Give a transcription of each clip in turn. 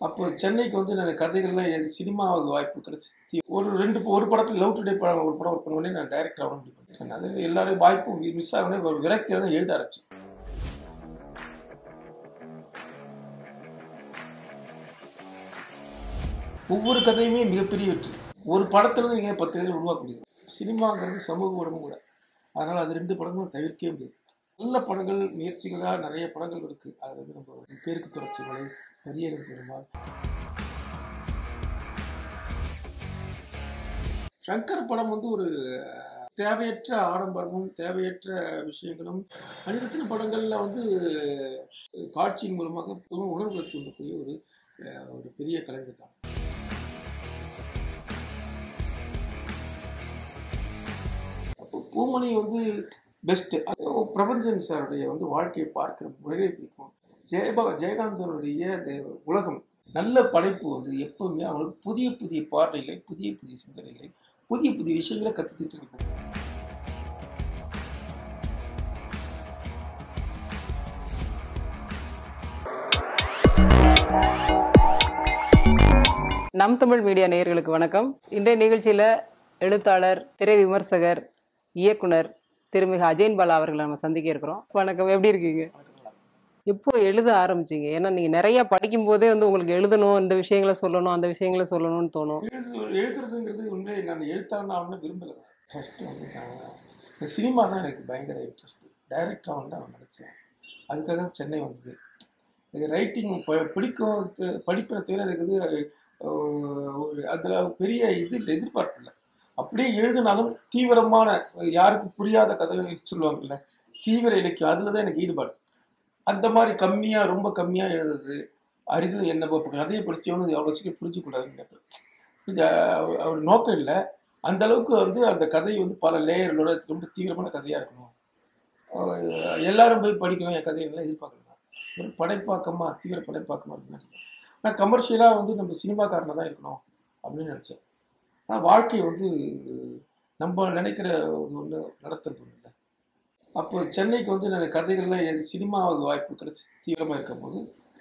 அப்போ சென்னைக்கு வந்து நான் கதைகள்லாம் எழுதி சினிமாவுக்கு வாய்ப்பு கிடைச்சி ஒரு ரெண்டு ஒரு படத்தில் லவ் டுடே படம் ஒரு படம் ஒர்க் பண்ண நான் டைரக்டர் ஆகணும் முடிவு பண்ணிட்டேன் அது எல்லாரும் வாய்ப்பும் மிஸ் ஆகணும் ஒரு விரக்தியாக தான் எழுத ஆரம்பிச்சேன் ஒவ்வொரு கதையுமே மிகப்பெரிய வெற்றி ஒரு படத்துல நீங்கள் பத்து கதை உருவாக்க முடியும் சினிமாங்கிறது சமூக ஊடகம் கூட அதனால் அது ரெண்டு படங்களும் தவிர்க்கவே முடியாது நல்ல படங்கள் முயற்சிகளாக நிறைய படங்கள் இருக்குது அது வந்து நம்ம பேருக்கு தொடர்ச்சிகளை பெரியவர் பெருமாள் சங்கர் படம் வந்து ஒரு தேவையற்ற ஆடம்பரமும் தேவையற்ற விஷயங்களும் அனிருத்தின படங்கள்ல வந்து காட்சியின் மூலமாக உணர்வுகளை தூண்டக்கூடிய ஒரு அஹ், ஒரு பெரிய கலைஞர் தான் அப்போ பூமணி வந்து பெஸ்ட் பிரபஞ்சன் சாருடைய வந்து வாழ்க்கையை பார்க்கிற முறையே பிடிக்கும் ஜெயபா ஜெயகாந்தனுடைய அந்த உலகம் நல்ல படைப்பு வந்து எப்பவுமே அவங்களுக்கு புதிய புதிய பார்வைகளை புதிய புதிய சிந்தனைகளை புதிய புதிய விஷயங்களை கற்றுக்கிட்டு இருக்கும் நம் தமிழ் மீடியா நேயர்களுக்கு வணக்கம் இன்றைய நிகழ்ச்சியில் எழுத்தாளர் திரை விமர்சகர் இயக்குனர் திருமிகு அஜயன் பாலா அவர்களை நம்ம சந்திக்க இருக்கிறோம் வணக்கம் எப்படி இருக்கீங்க எப்போ எழுத ஆரம்பிச்சீங்க ஏன்னா நீங்கள் நிறைய படிக்கும் போதே வந்து உங்களுக்கு எழுதணும் இந்த விஷயங்களை சொல்லணும் அந்த விஷயங்களை சொல்லணும்னு தோணும் எழுது எழுதுறதுங்கிறது உண்மை நான் எழுத்தாளன் ஆகணும்னு விரும்பலை ஃபஸ்ட்டு வந்து நான் இந்த சினிமா தான் எனக்கு பயங்கர இன்ட்ரெஸ்ட் டைரக்டர் ஆகணும் தான் நினச்சேன் அதுக்காக தான் சென்னை வந்தது இது ரைட்டிங் ப பிடிக்கும் த- படிப்பை தவிர எனக்கு இது அஹ், ஒரு அதில் பெரிய இது இல்லை, எதிர்பார்ப்பு இல்லை அப்படியே எழுதினாலும் தீவிரமான யாருக்கும் புரியாத கதைகள் சொல்லுவாங்கல்ல தீவிர இலக்கியம் அதில் தான் எனக்கு ஈடுபாடு அந்த மாதிரி கம்மியாக ரொம்ப கம்மியாக எழுதுறது அரிது என்ன இப்போ கதையை படித்தவனு அவ்வளோ சீக்கிரம் புரிஞ்சுக்கூடாதுன்னு கொஞ்சம் அவ- அவர் நோக்கம் இல்லை அந்த அளவுக்கு வந்து அந்த கதை வந்து பல லேயர்களோட ரொம்ப தீவிரமான கதையாக இருக்கணும் அஹ் எல்லாரும் போய் படிக்கணும் என் கதையெல்லாம் எதிர்பார்க்கலாம் ஒரு படைப்பாக்கமா தீவிர படைப்பாக்கமா இருக்கணும் நான் கமர்ஷியலாக வந்து நம்ம சினிமாக்காரனாக தான் இருக்கணும் அப்படின்னு நினச்சேன் ஆனால் வாழ்க்கை வந்து நம்ம நினைக்கிற ஒரு ஒன்று நடத்துறது ஒன்று இல்லை அப்போ சென்னைக்கு வந்து நான் கதைகள்லாம் எழுதி சினிமாவுக்கு வாய்ப்பு கிடைச்சி தீவிரமாக இருக்கும்போது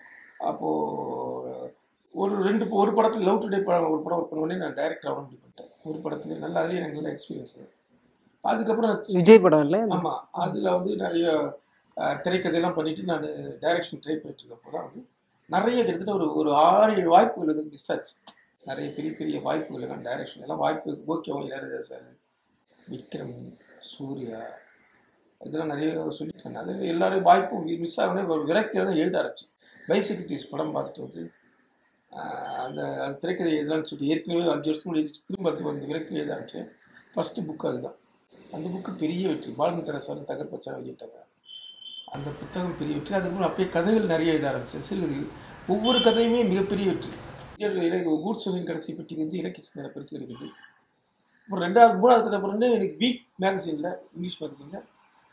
அப்போது ஒரு ரெண்டு ஒரு படத்தில் லவ் டுடே படம் ஒரு படம் ஒர்க் பண்ண உடனே நான் டைரக்டர் ஆகணும் முடிவு பண்ணிட்டேன் ஒரு படத்துல நல்ல அதுலேயே எனக்கு நல்ல எக்ஸ்பீரியன்ஸ் அதுக்கப்புறம் நான் விஜய் படம் இல்லை ஆமாம் அதில் வந்து நிறைய அஹ், திரைக்கதையெல்லாம் பண்ணிட்டு நான் டைரக்ஷன் ட்ரை பண்ணிட்டு இருக்கப்போ தான் வந்து நிறைய கிட்டத்தட்ட ஒரு ஒரு ஆறு ஏழு வாய்ப்புகள் வந்து மிஸ் ஆச்சு நிறைய பெரிய பெரிய வாய்ப்புகள் எல்லாம் டைரக்ஷன் எல்லாம் வாய்ப்பு ஓகேவா இளையராஜா சார் விக்ரம் சூர்யா இதெல்லாம் நிறைய சொல்லிட்டாங்க அது எல்லாரும் வாய்ப்பும் மிஸ் ஆகணும் ஒரு விரக்தியாக தான் எழுத ஆரம்பிச்சேன் பைசெக்ரிட்டிஸ் படம் பார்த்துட்டு வந்து ஆஹ், அந்த அந்த திரைக்கதை எழுதலாம்னு சொல்லிட்டு ஏற்கனவே அஞ்சு வருஷம் முடிச்சு திரும்ப அது வந்து விரக்தி எழுத ஆரம்பிச்சேன் ஃபஸ்ட்டு புக்கு அதுதான் அந்த புக்கு பெரிய வெற்றி பாலமுத்திர சார் தகர் பச்சா வெளியிட்டாங்க அந்த புத்தகம் பெரிய வெற்றி அதுக்கப்புறம் அப்படியே கதைகள் நிறைய எழுத ஆரம்பிச்சேன் சிறுகதைகள் ஒவ்வொரு கதையுமே மிகப்பெரிய வெற்றி இந்தியாவில் இலக்கிய கூட் சொல்லின் கடைசி பெட்டிக்கு வந்து இலக்கிய சிந்தனை பரிசு கிடைக்குது அப்புறம் ரெண்டாவது மூணாவது கதை அப்புறம் வந்து எனக்கு வீக் மேகசினில் இங்கிலீஷ் மேகசினில்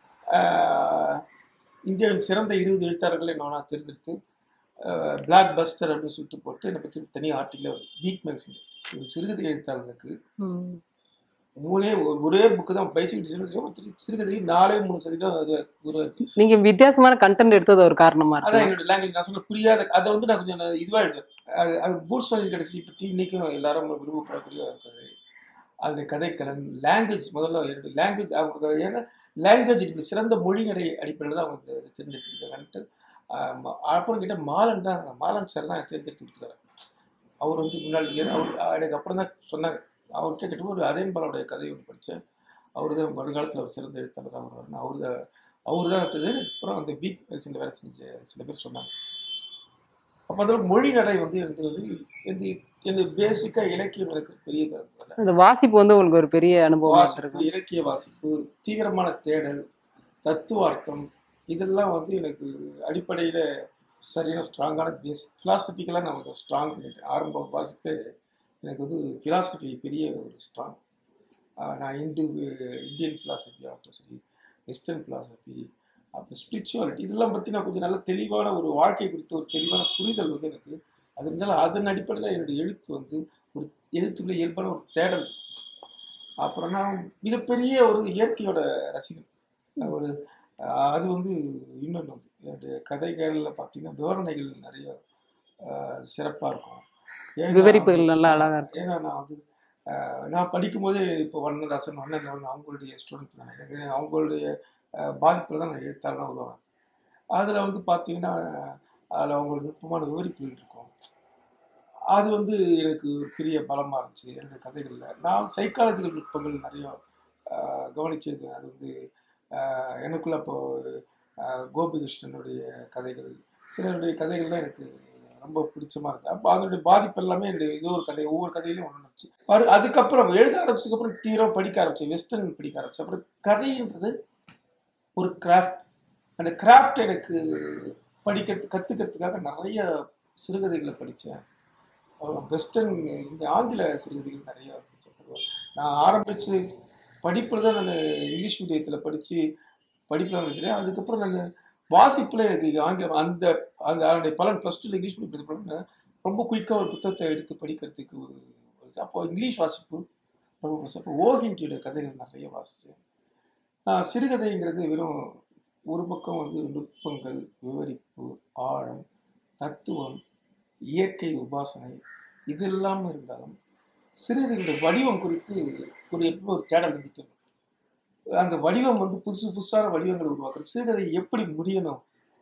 இந்தியாவின் சிறந்த இருபது எழுத்தாளர்களை நான் தேர்ந்தெடுத்து பிளாக் பஸ்டர் அப்படின்னு சொல்லிட்டு போட்டு என்னை பற்றி தனி ஆர்டிக்கல் வீக் மேகசின் ஒரு சிறுகதை எழுத்தாளர்களுக்கு ம். மூணே ஒரு- ஒரே புக்கு தான் பைசிக் சிறுகதை நாலே மூணு சதி தான் அது உருவாக்கு நீங்க வித்தியாசமான கண்டென்ட் எடுத்தது ஒரு காரணமா அதான் இருக்கு என்னோட லாங்குவேஜ் நான் சொன்ன புரியாத அதை வந்து நான் கொஞ்சம் நான் இதுவாக எழுதுவேன் அது அது பூட்ஸ் வாங்கி கிடச்சி பற்றி இன்றைக்கும் எல்லாரும் விரும்பப்படக்கூடிய ஒரு கதை அதனுடைய கதைக்கலன் லாங்குவேஜ் முதல்ல என்னுடைய லாங்குவேஜ் அவங்க ஏன்னா லாங்குவேஜ் சிறந்த மொழிநடை அடிப்படையில் தான் அவங்க இதை தேர்ந்தெடுத்துருக்காங்கன்ட்டு ஆமா, அப்புறம் கிட்ட மாலன் தான் மாலன் சார் தான் தேர்ந்தெடுத்துருக்காரு அவர் வந்து முன்னாடி ஏன்னா அவர் எனக்கு அப்புறம் தான் சொன்னாங்க அவர்கிட்ட கிட்ட ஒரு அதேம்பாலோடைய கதை ஒன்று படித்தேன் அவர் தான் வருங்காலத்தில் அவர் சிறந்த எழுத்தாளராக வருவார்னு அவர் தான் அவர் தான் அடுத்தது அப்புறம் அந்த வீக் மேக்சினில் வேலை செஞ்ச சில பேர் சொன்னாங்க அப்போ அதில் மொழி நடை வந்து எனக்கு வந்து இந்த இந்த பேசிக்காக இலக்கியம் எனக்கு பெரியதாக இருந்ததில்ல அந்த வாசிப்பு வந்து உங்களுக்கு ஒரு பெரிய அனுபவமா வாசிப்பு இருக்கு இலக்கிய வாசிப்பு தீவிரமான தேடல் தத்துவார்த்தம் இதெல்லாம் வந்து எனக்கு அடிப்படையில் சரியான ஸ்ட்ராங்கான பேஸ் ஃபிலாசபிக்கலாக நான் கொஞ்சம் ஸ்ட்ராங் பண்ணிட்டேன் ஆரம்ப வாசிப்பே எனக்கு வந்து ஃபிலாசபி பெரிய ஒரு ஸ்ட்ராங் நான் இந்து இந்தியன் ஃபிலாசபி ஆகட்டும் சரி வெஸ்டர்ன் ஃபிலாசபி அப்புறம் ஸ்பிரிச்சுவாலிட்டி இதெல்லாம் பற்றி நான் கொஞ்சம் நல்ல தெளிவான ஒரு வாழ்க்கை குறித்த ஒரு தெளிவான புரிதல் வந்து எனக்கு அது இருந்தாலும் அதன் அடிப்படையில் என்னுடைய எழுத்து வந்து ஒரு எழுத்துக்குள்ள இயல்பான ஒரு தேடல் அப்புறம் நான் மிகப்பெரிய ஒரு இயற்கையோட ரசிகன் ஒரு அஹ், அது வந்து இன்னொன்று வந்து என்னுடைய கதைகளில் பார்த்தீங்கன்னா விவரணைகள் நிறைய சிறப்பாக இருக்கும் ஏன்னா விவரிப்புகள் நல்லா அழகா இருக்கும் ஏன்னா நான் வந்து அஹ், நான் படிக்கும்போது இப்போ வண்ணதாசன் வண்ணன் அவங்களுடைய ஸ்டூடெண்ட் தான் எனக்கு அவங்களுடைய பாதிப்பில் தான் நான் எழுத்தாளராக உருவானேன் அதில் வந்து பார்த்தீங்கன்னா அதில் அவங்களுக்கு நுட்பமான விவரிப்புகள் இருக்கும் அது வந்து எனக்கு ஒரு பெரிய பலமாக இருந்துச்சு என்னுடைய கதைகளில் நான் சைக்காலஜிக்கல் நுட்பங்கள் நிறைய அஹ், கவனிச்சிருக்கேன் அது வந்து அஹ், எனக்குள்ள இப்போ அஹ், கோபிகிருஷ்ணனுடைய கதைகள் சிலருடைய கதைகள்லாம் எனக்கு ரொம்ப பிடிச்சமா இருந்துச்சு அப்போ அதனுடைய பாதிப்பு எல்லாமே என்னுடைய இது ஒரு கதை ஒவ்வொரு கதையிலையும் ஒன்று இருந்துச்சு அது- அதுக்கப்புறம் எழுத ஆரம்பிச்சதுக்கப்புறம் தீவிரம் படிக்க ஆரம்பிச்சேன் வெஸ்டர்ன் படிக்க ஆரம்பிச்சேன் அப்புறம் கதைன்றது ஒரு கிராஃப்ட் அந்த கிராஃப்ட் எனக்கு படிக்கிறது கற்றுக்கிறதுக்காக நிறைய சிறுகதைகளை படித்தேன் வெஸ்டர்ன் இங்கே ஆங்கில சிறுகதைகள் நிறைய படிச்சேன் நான் ஆரம்பித்து படிப்பில் தான் நான் இங்கிலீஷ் மீடியத்தில் படித்து படிப்பில் நினைக்கிறேன் அதுக்கப்புறம் நான் வாசிப்பில் எனக்கு ஆங்கிலம் அந்த அந்த அதனுடைய பலன் ப்ளஸ் டூவில் இங்கிலீஷ் மீடியம் படித்த பலன் ரொம்ப குயிக்காக ஒரு புத்தகத்தை எடுத்து படிக்கிறதுக்கு ஒரு ஒரு- அப்போ இங்கிலீஷ் வாசிப்பு ரொம்ப பிடிச்சது. அப்போ ஓஹிண்டியோட கதைகள் நிறைய வாசித்தேன் நான் சிறுகதைங்கிறது வெறும் ஒரு பக்கம் வந்து நுட்பங்கள் விவரிப்பு ஆழம் தத்துவம் இயற்கை உபாசனை இது இல்லாமல் இருந்தாலும் சிறுகதைகளோட வடிவம் குறித்து ஒரு எப்பவுமே ஒரு தேடல் இருந்துட்டு இருக்கும். அந்த வடிவம் வந்து புதுசு புதுசான வடிவங்களை உருவாக்குறது சிறுகதை எப்படி முடியணும்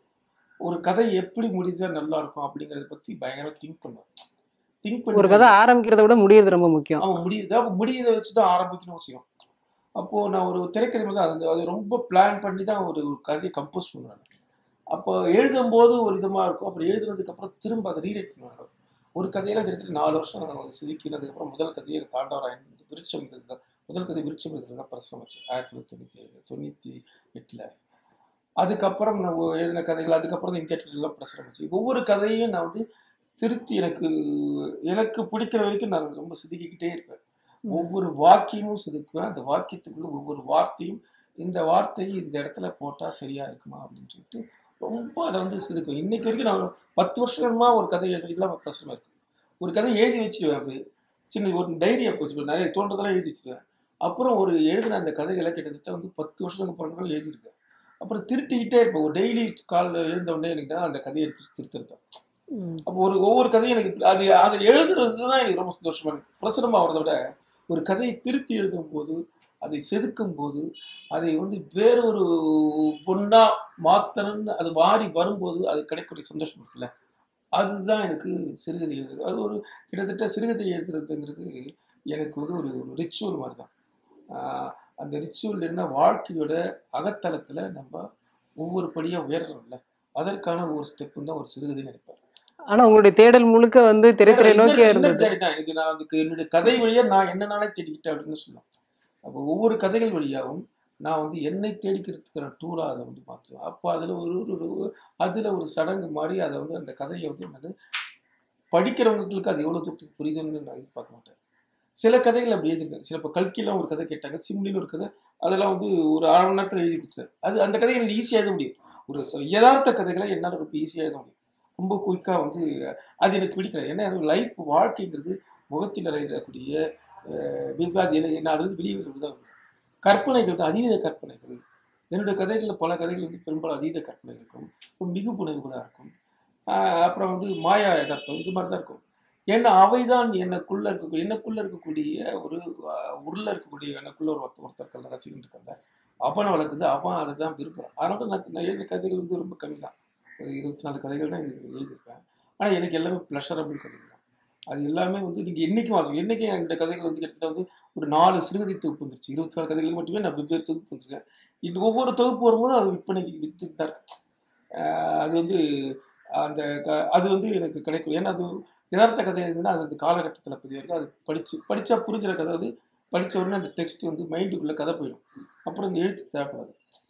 ஒரு கதை எப்படி முடிஞ்சா நல்லா இருக்கும் அப்படிங்கறத பத்தி பயங்கரமா திங்க் பண்ணுவேன் திங்க் பண்ணி ஒரு கதை ஆரம்பிக்கிறத விட முடியறது ரொம்ப முக்கியம் அவன் முடியுது அப்போ முடியதை வச்சு தான் ஆரம்பிக்கணும் அவசியம் அப்போ நான் ஒரு திரைக்கதை மாதிரி தான் அது அது ரொம்ப பிளான் பண்ணி தான் ஒரு ஒரு கதையை கம்போஸ் பண்ணுவேன் அப்போ எழுதும்போது ஒரு விதமா இருக்கும் அப்புறம் எழுதுனதுக்கு அப்புறம் திரும்ப அதை ரீரைட் பண்ணுவாங்க ஒரு கதையெல்லாம் கிட்டத்தட்ட நாலு வருஷம் நான் செதுக்கினதுக்கப்புறம் முதல் கதையை தாண்டவராயன் விருட்சம் இதுக்கு தான் முதல் கதை விருட்சம் இதுக்கு தான் பிரசனம் வச்சு ஆயிரத்தி தொள்ளாயிரத்தி தொண்ணூற்றி ஏழு தொண்ணூற்றி எட்டில் அதுக்கப்புறம் நான் ஒ- எழுதின கதைகள் அதுக்கப்புறம் தான் இந்தியா எல்லாம் பிரசுரம் வச்சு ஒவ்வொரு கதையும் நான் வந்து திருத்தி எனக்கு எனக்கு பிடிக்கிற வரைக்கும் நான் ரொம்ப செதுக்கிக்கிட்டே இருப்பேன் ஒவ்வொரு வாக்கியமும் செதுக்குவேன் அந்த வாக்கியத்துக்குள்ள ஒவ்வொரு வார்த்தையும் இந்த வார்த்தையை இந்த இடத்துல போட்டா சரியா இருக்குமா அப்படின்னு சொல்லிட்டு ரொம்ப அதை வந்து செதுக்குவேன் இன்னைக்கு வரைக்கும் நான் பத்து வருஷமா ஒரு கதை எழுதிலாம் பிரச்சனை இருக்கு ஒரு கதை எழுதி வச்சிருவேன் அப்படி சின்ன ஒரு டைரி அப்போ வச்சுருவேன் நிறைய தோன்றதெல்லாம் எழுதி வச்சிருவேன் அப்புறம் ஒரு எழுதின அந்த கதைகளை கிட்டத்தட்ட வந்து பத்து வருஷத்துக்கு அப்புறம் கூட எழுதியிருக்கேன் அப்புறம் திருத்திக்கிட்டே இருப்பேன் ஒரு டெய்லி காலைல எழுந்த உடனே எனக்கு தான் அந்த கதையை எடுத்து திருத்திருப்பேன் ம். அப்போ ஒரு ஒவ்வொரு கதையும் எனக்கு அது அதை எழுதுறது தான் எனக்கு ரொம்ப சந்தோஷமா இருக்கு பிரச்சனமா வரதை விட ஒரு கதையை திருத்தி எழுதும் போது அதை செதுக்கும் போது அதை வந்து வேறொரு பொண்ணா மாத்தணும்னு அது மாறி வரும்போது அது கிடைக்கக்கூடிய சந்தோஷம் இருக்குல்ல அதுதான் எனக்கு சிறுகதை எழுதுறது அது ஒரு கிட்டத்தட்ட சிறுகதை எழுதுறதுங்கிறது எனக்கு வந்து ஒரு ரிச்சுவல் மாதிரி தான் ஆஹ் அந்த ரிச்சுவல் என்ன வாழ்க்கையோட அகத்தளத்துல நம்ம ஒவ்வொரு படியா உயர்றோம்ல அதற்கான ஒரு ஸ்டெப்பு தான் ஒரு சிறுகதை நினைப்பேன் ஆனா உங்களுடைய தேடல் முழுக்க வந்து திரைத்துறை இன்னொரு- நோக்கியா இன்னொரு இருந்தது ஜாடி தான். எனக்கு நான் அதுக்கு என்னுடைய கதை வழியா நான் என்ன நானே தேடிக்கிட்டேன் அப்படின்னு சொல்லலாம் அப்போ ஒவ்வொரு கதைகள் வழியாகவும் நான் வந்து என்னை தேடிக்கிறதுக்கான டூலா அதை வந்து பார்க்குவேன் அப்போ அதுல ஒரு ஒரு ஒரு- அதுல ஒரு சடங்கு மாதிரி அதை வந்து அந்த கதையை வந்து நான் படிக்கிறவங்களுக்கு அது எவ்வளவு தூரத்துக்கு புரியுதுன்னு நான் எதிர்பார்க்க மாட்டேன் சில கதைகள் அப்படி எழுதிருக்கேன் சில இப்போ கல்கிலாம் ஒரு கதை கேட்டாங்க சிம்லின்னு ஒரு கதை அதெல்லாம் வந்து ஒரு அரை மணி நேரத்தில் எழுதி கொடுத்தாரு அது அந்த கதையை எனக்கு ஈஸியாக எழுத முடியும் ஒரு ச- யதார்த்த கதைகளை என்னால் ரொம்ப ஈஸியாக எழுத முடியும் ரொம்ப குயிக்காக வந்து அது எனக்கு பிடிக்கல ஏன்னா அது லைஃப் வாழ்க்கைங்கிறது முகத்தில் அடையக்கூடிய அஹ், விவாதி என்ன என்ன அது வந்து வெளியே வருவது தான் கற்பனைகள் தான் அதீத கற்பனைகள் என்னுடைய கதைகளில் பல கதைகள் வந்து பெரும்பாலும் அதீத கற்பனை இருக்கும் ரொம்ப மிகு புனைவு கூட இருக்கும் ஆஹ் அப்புறம் வந்து மாயா யதார்த்தம் இது மாதிரி தான் இருக்கும் ஏன்னா அவைதான் எனக்குள்ள இருக்க எனக்குள்ள இருக்கக்கூடிய ஒரு ஆஹ், உள்ள இருக்கக்கூடிய எனக்குள்ள ஒரு ஒருத்தர் ஒருத்தர் ரசிகன் இருக்காங்க அவனை வளர்க்குது அவன் அதை தான் விரும்புகிறான் அதனால தான் நான் நான் எழுதிய கதைகள் வந்து ரொம்ப கம்மி தான் ஒரு இருபத்தி நாலு கதைகள் தான் இது எழுதியிருக்கேன் ஆனால் எனக்கு எல்லாமே ப்ளஷரபிள் கதைகள் தான் அது எல்லாமே வந்து நீங்கள் என்றைக்கும் வாசிக்கும் என்றைக்கும் என்னுடைய கதைகள் வந்து கிட்டத்தட்ட வந்து ஒரு நாலு சிறுகதை தொகுப்பு வந்துருச்சு இருபத்தி நாலு கதைகளுக்கு மட்டுமே நான் வெவ்வேறு தொகுப்பு வந்திருக்கேன் இது ஒவ்வொரு தொகுப்பு வரும்போது அது விற்பனைக்கு வித்துட்டு தான் இருக்கு ஆஹ் அது வந்து அந்த க- அது வந்து எனக்கு கிடைக்கும் ஏன்னா அது யதார்த்த கதை எழுதுனா அது அந்த காலகட்டத்தில் பதிவு இருக்கு அது படிச்சு படிச்சா புரிஞ்சுற கதை வந்து படிச்ச உடனே அந்த டெக்ஸ்ட் வந்து மைண்டுக்குள்ள கதை போயிடும் அப்புறம் இந்த எழுத்து தேவைப்படாது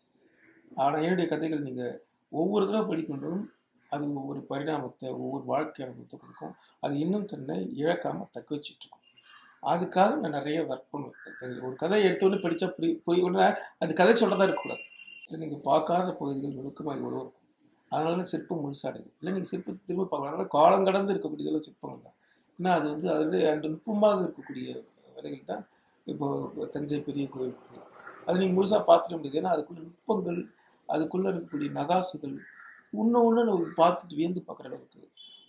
ஆனால் என்னுடைய கதைகள் நீங்கள் ஒவ்வொரு தடவை படிக்கும்போதும் அது ஒவ்வொரு பரிணாமத்தை ஒவ்வொரு வாழ்க்கை அனுபவத்தை கொடுக்கும் அது இன்னும் தன்னை இழக்காம தக்க வச்சுட்டு இருக்கும் அதுக்காக நான் நிறைய ஒர்க் பண்ணுவேன் ஒரு கதையை எடுத்தோடனே படித்தா புரி புரிய அது கதை சொல்கிறதா இருக்கக்கூடாது நீங்கள் பார்க்காத பகுதிகள் நுணுக்கமாக இவ்வளோ இருக்கும் அதனால சிற்பம் முழுசாடுது இல்லை நீங்கள் சிற்பத்தை திரும்ப பார்க்கலாம் அதனால காலம் கடந்து இருக்கக்கூடியதெல்லாம் சிற்பங்கள் தான் ஏன்னா அது வந்து அதோடைய அந்த நுட்பமாக இருக்கக்கூடிய வேலைகள் தான் இப்போ தஞ்சை பெரிய கோயில் இருக்கு. அது நீங்கள் முழுசாக பார்த்துட முடியாது ஏன்னா அதுக்குள்ள நுட்பங்கள் அதுக்குள்ளே இருக்கக்கூடிய நகாசுகள் ஒன்று ஒன்று நம்ம பார்த்துட்டு வியந்து பார்க்குற அளவுக்கு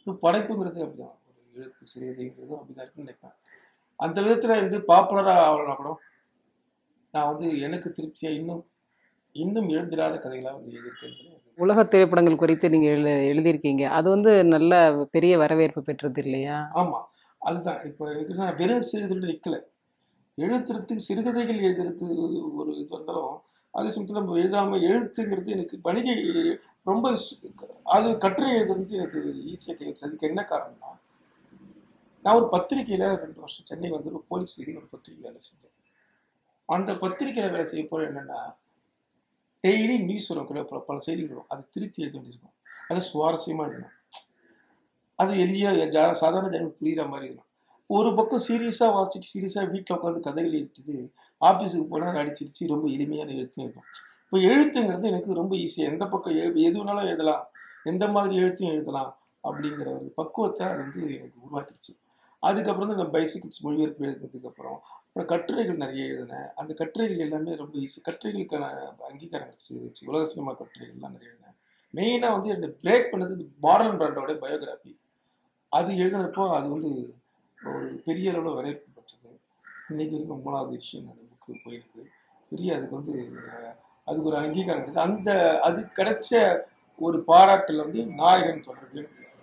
ஒரு படைப்புங்கிறது அப்படிதான் ஒரு எழுத்து சிறுகதைங்கிறதும் அப்படிதான் இருக்குன்னு நினைப்பேன் அந்த விதத்துல வந்து பாப்புலராக ஆகலாம் கூட நான் வந்து எனக்கு திருப்தியா இன்னும் இன்னும் எழுந்திராத கதைகளாக வந்து எழுதியிருக்கேன் உலக திரைப்படங்கள் குறித்து நீங்கள் எழு எழுதியிருக்கீங்க அது வந்து நல்ல பெரிய வரவேற்பு பெற்றது இல்லையா ஆமா அதுதான் இப்போ எனக்கு நான் வெறும் சிறுகதைகள் நிற்கல எழுத்துறதுக்கு சிறுகதைகள் எழுதுறது ஒரு இது வந்தாலும் அதே சமயத்தில் நம்ம எழுதாம எழுத்துங்கிறது எனக்கு வணிகை ரொம்ப ஸ்- அது கட்டுரை எழுதுறது எனக்கு ஈஸியாக கிடைச்சு அதுக்கு என்ன காரணம்னா நான் ஒரு பத்திரிக்கையில ரெண்டு வருஷம் சென்னை வந்து ஒரு போலீஸ் செய்தி ஒரு பத்திரிக்கை வேலை செஞ்சேன் அந்த பத்திரிக்கையில வேலை செய்ய போற என்னன்னா டெய்லி நியூஸ் வரும் கூட பல- பல செய்திகள் வரும் அது திருத்தி எழுத வேண்டியிருக்கும் அது சுவாரஸ்யமா எழுதணும் அது எளிய ஜா- சாதாரண ஜனங்களுக்கு புரியுற மாதிரி இருக்கும் ஒரு பக்கம் சீரியஸாக வாசிச்சு சீரியஸாக வீட்டில் உட்காந்து கதைகள் எழுதிட்டு ஆஃபீஸுக்கு போனால் அடிச்சிருச்சு ரொம்ப எளிமையான எழுத்து எழுதும் இப்போ எழுத்துங்கிறது எனக்கு ரொம்ப ஈஸியாக எந்த பக்கம் எழு எது வேணாலும் எழுதலாம் எந்த மாதிரி எழுத்தையும் எழுதலாம் அப்படிங்கிற ஒரு பக்குவத்தை அது வந்து எனக்கு உருவாக்கிடுச்சு அதுக்கப்புறம் தான் நான் பைசிக்கிள்ஸ் மொழிபெயர்ப்பு எழுதுனதுக்கு அப்புறம் அப்புறம் கட்டுரைகள் நிறைய எழுதினேன் அந்த கட்டுரைகள் எல்லாமே ரொம்ப ஈஸி கட்டுரைகளுக்கான அங்கீகாரம் கிடைச்சிருச்சு உலக சினிமா கட்டுரைகள்லாம் நிறைய எழுதினேன் மெயினாக வந்து என்னை பிரேக் பண்ணது மாடர்ன் பிராண்டோட பயோகிராஃபி அது எழுதினப்போ அது வந்து ஒரு பெரிய அளவில் வரவேற்பு பெற்றது இன்னைக்கு வரைக்கும் மூணாவது விஷயம் அந்த புக்கு போயிருக்கு பெரிய அதுக்கு வந்து அஹ், அதுக்கு ஒரு அங்கீகாரம் கிடைச்சது அந்த அது கிடைச்ச ஒரு பாராட்டில் வந்து நாயகன் தொடர்பு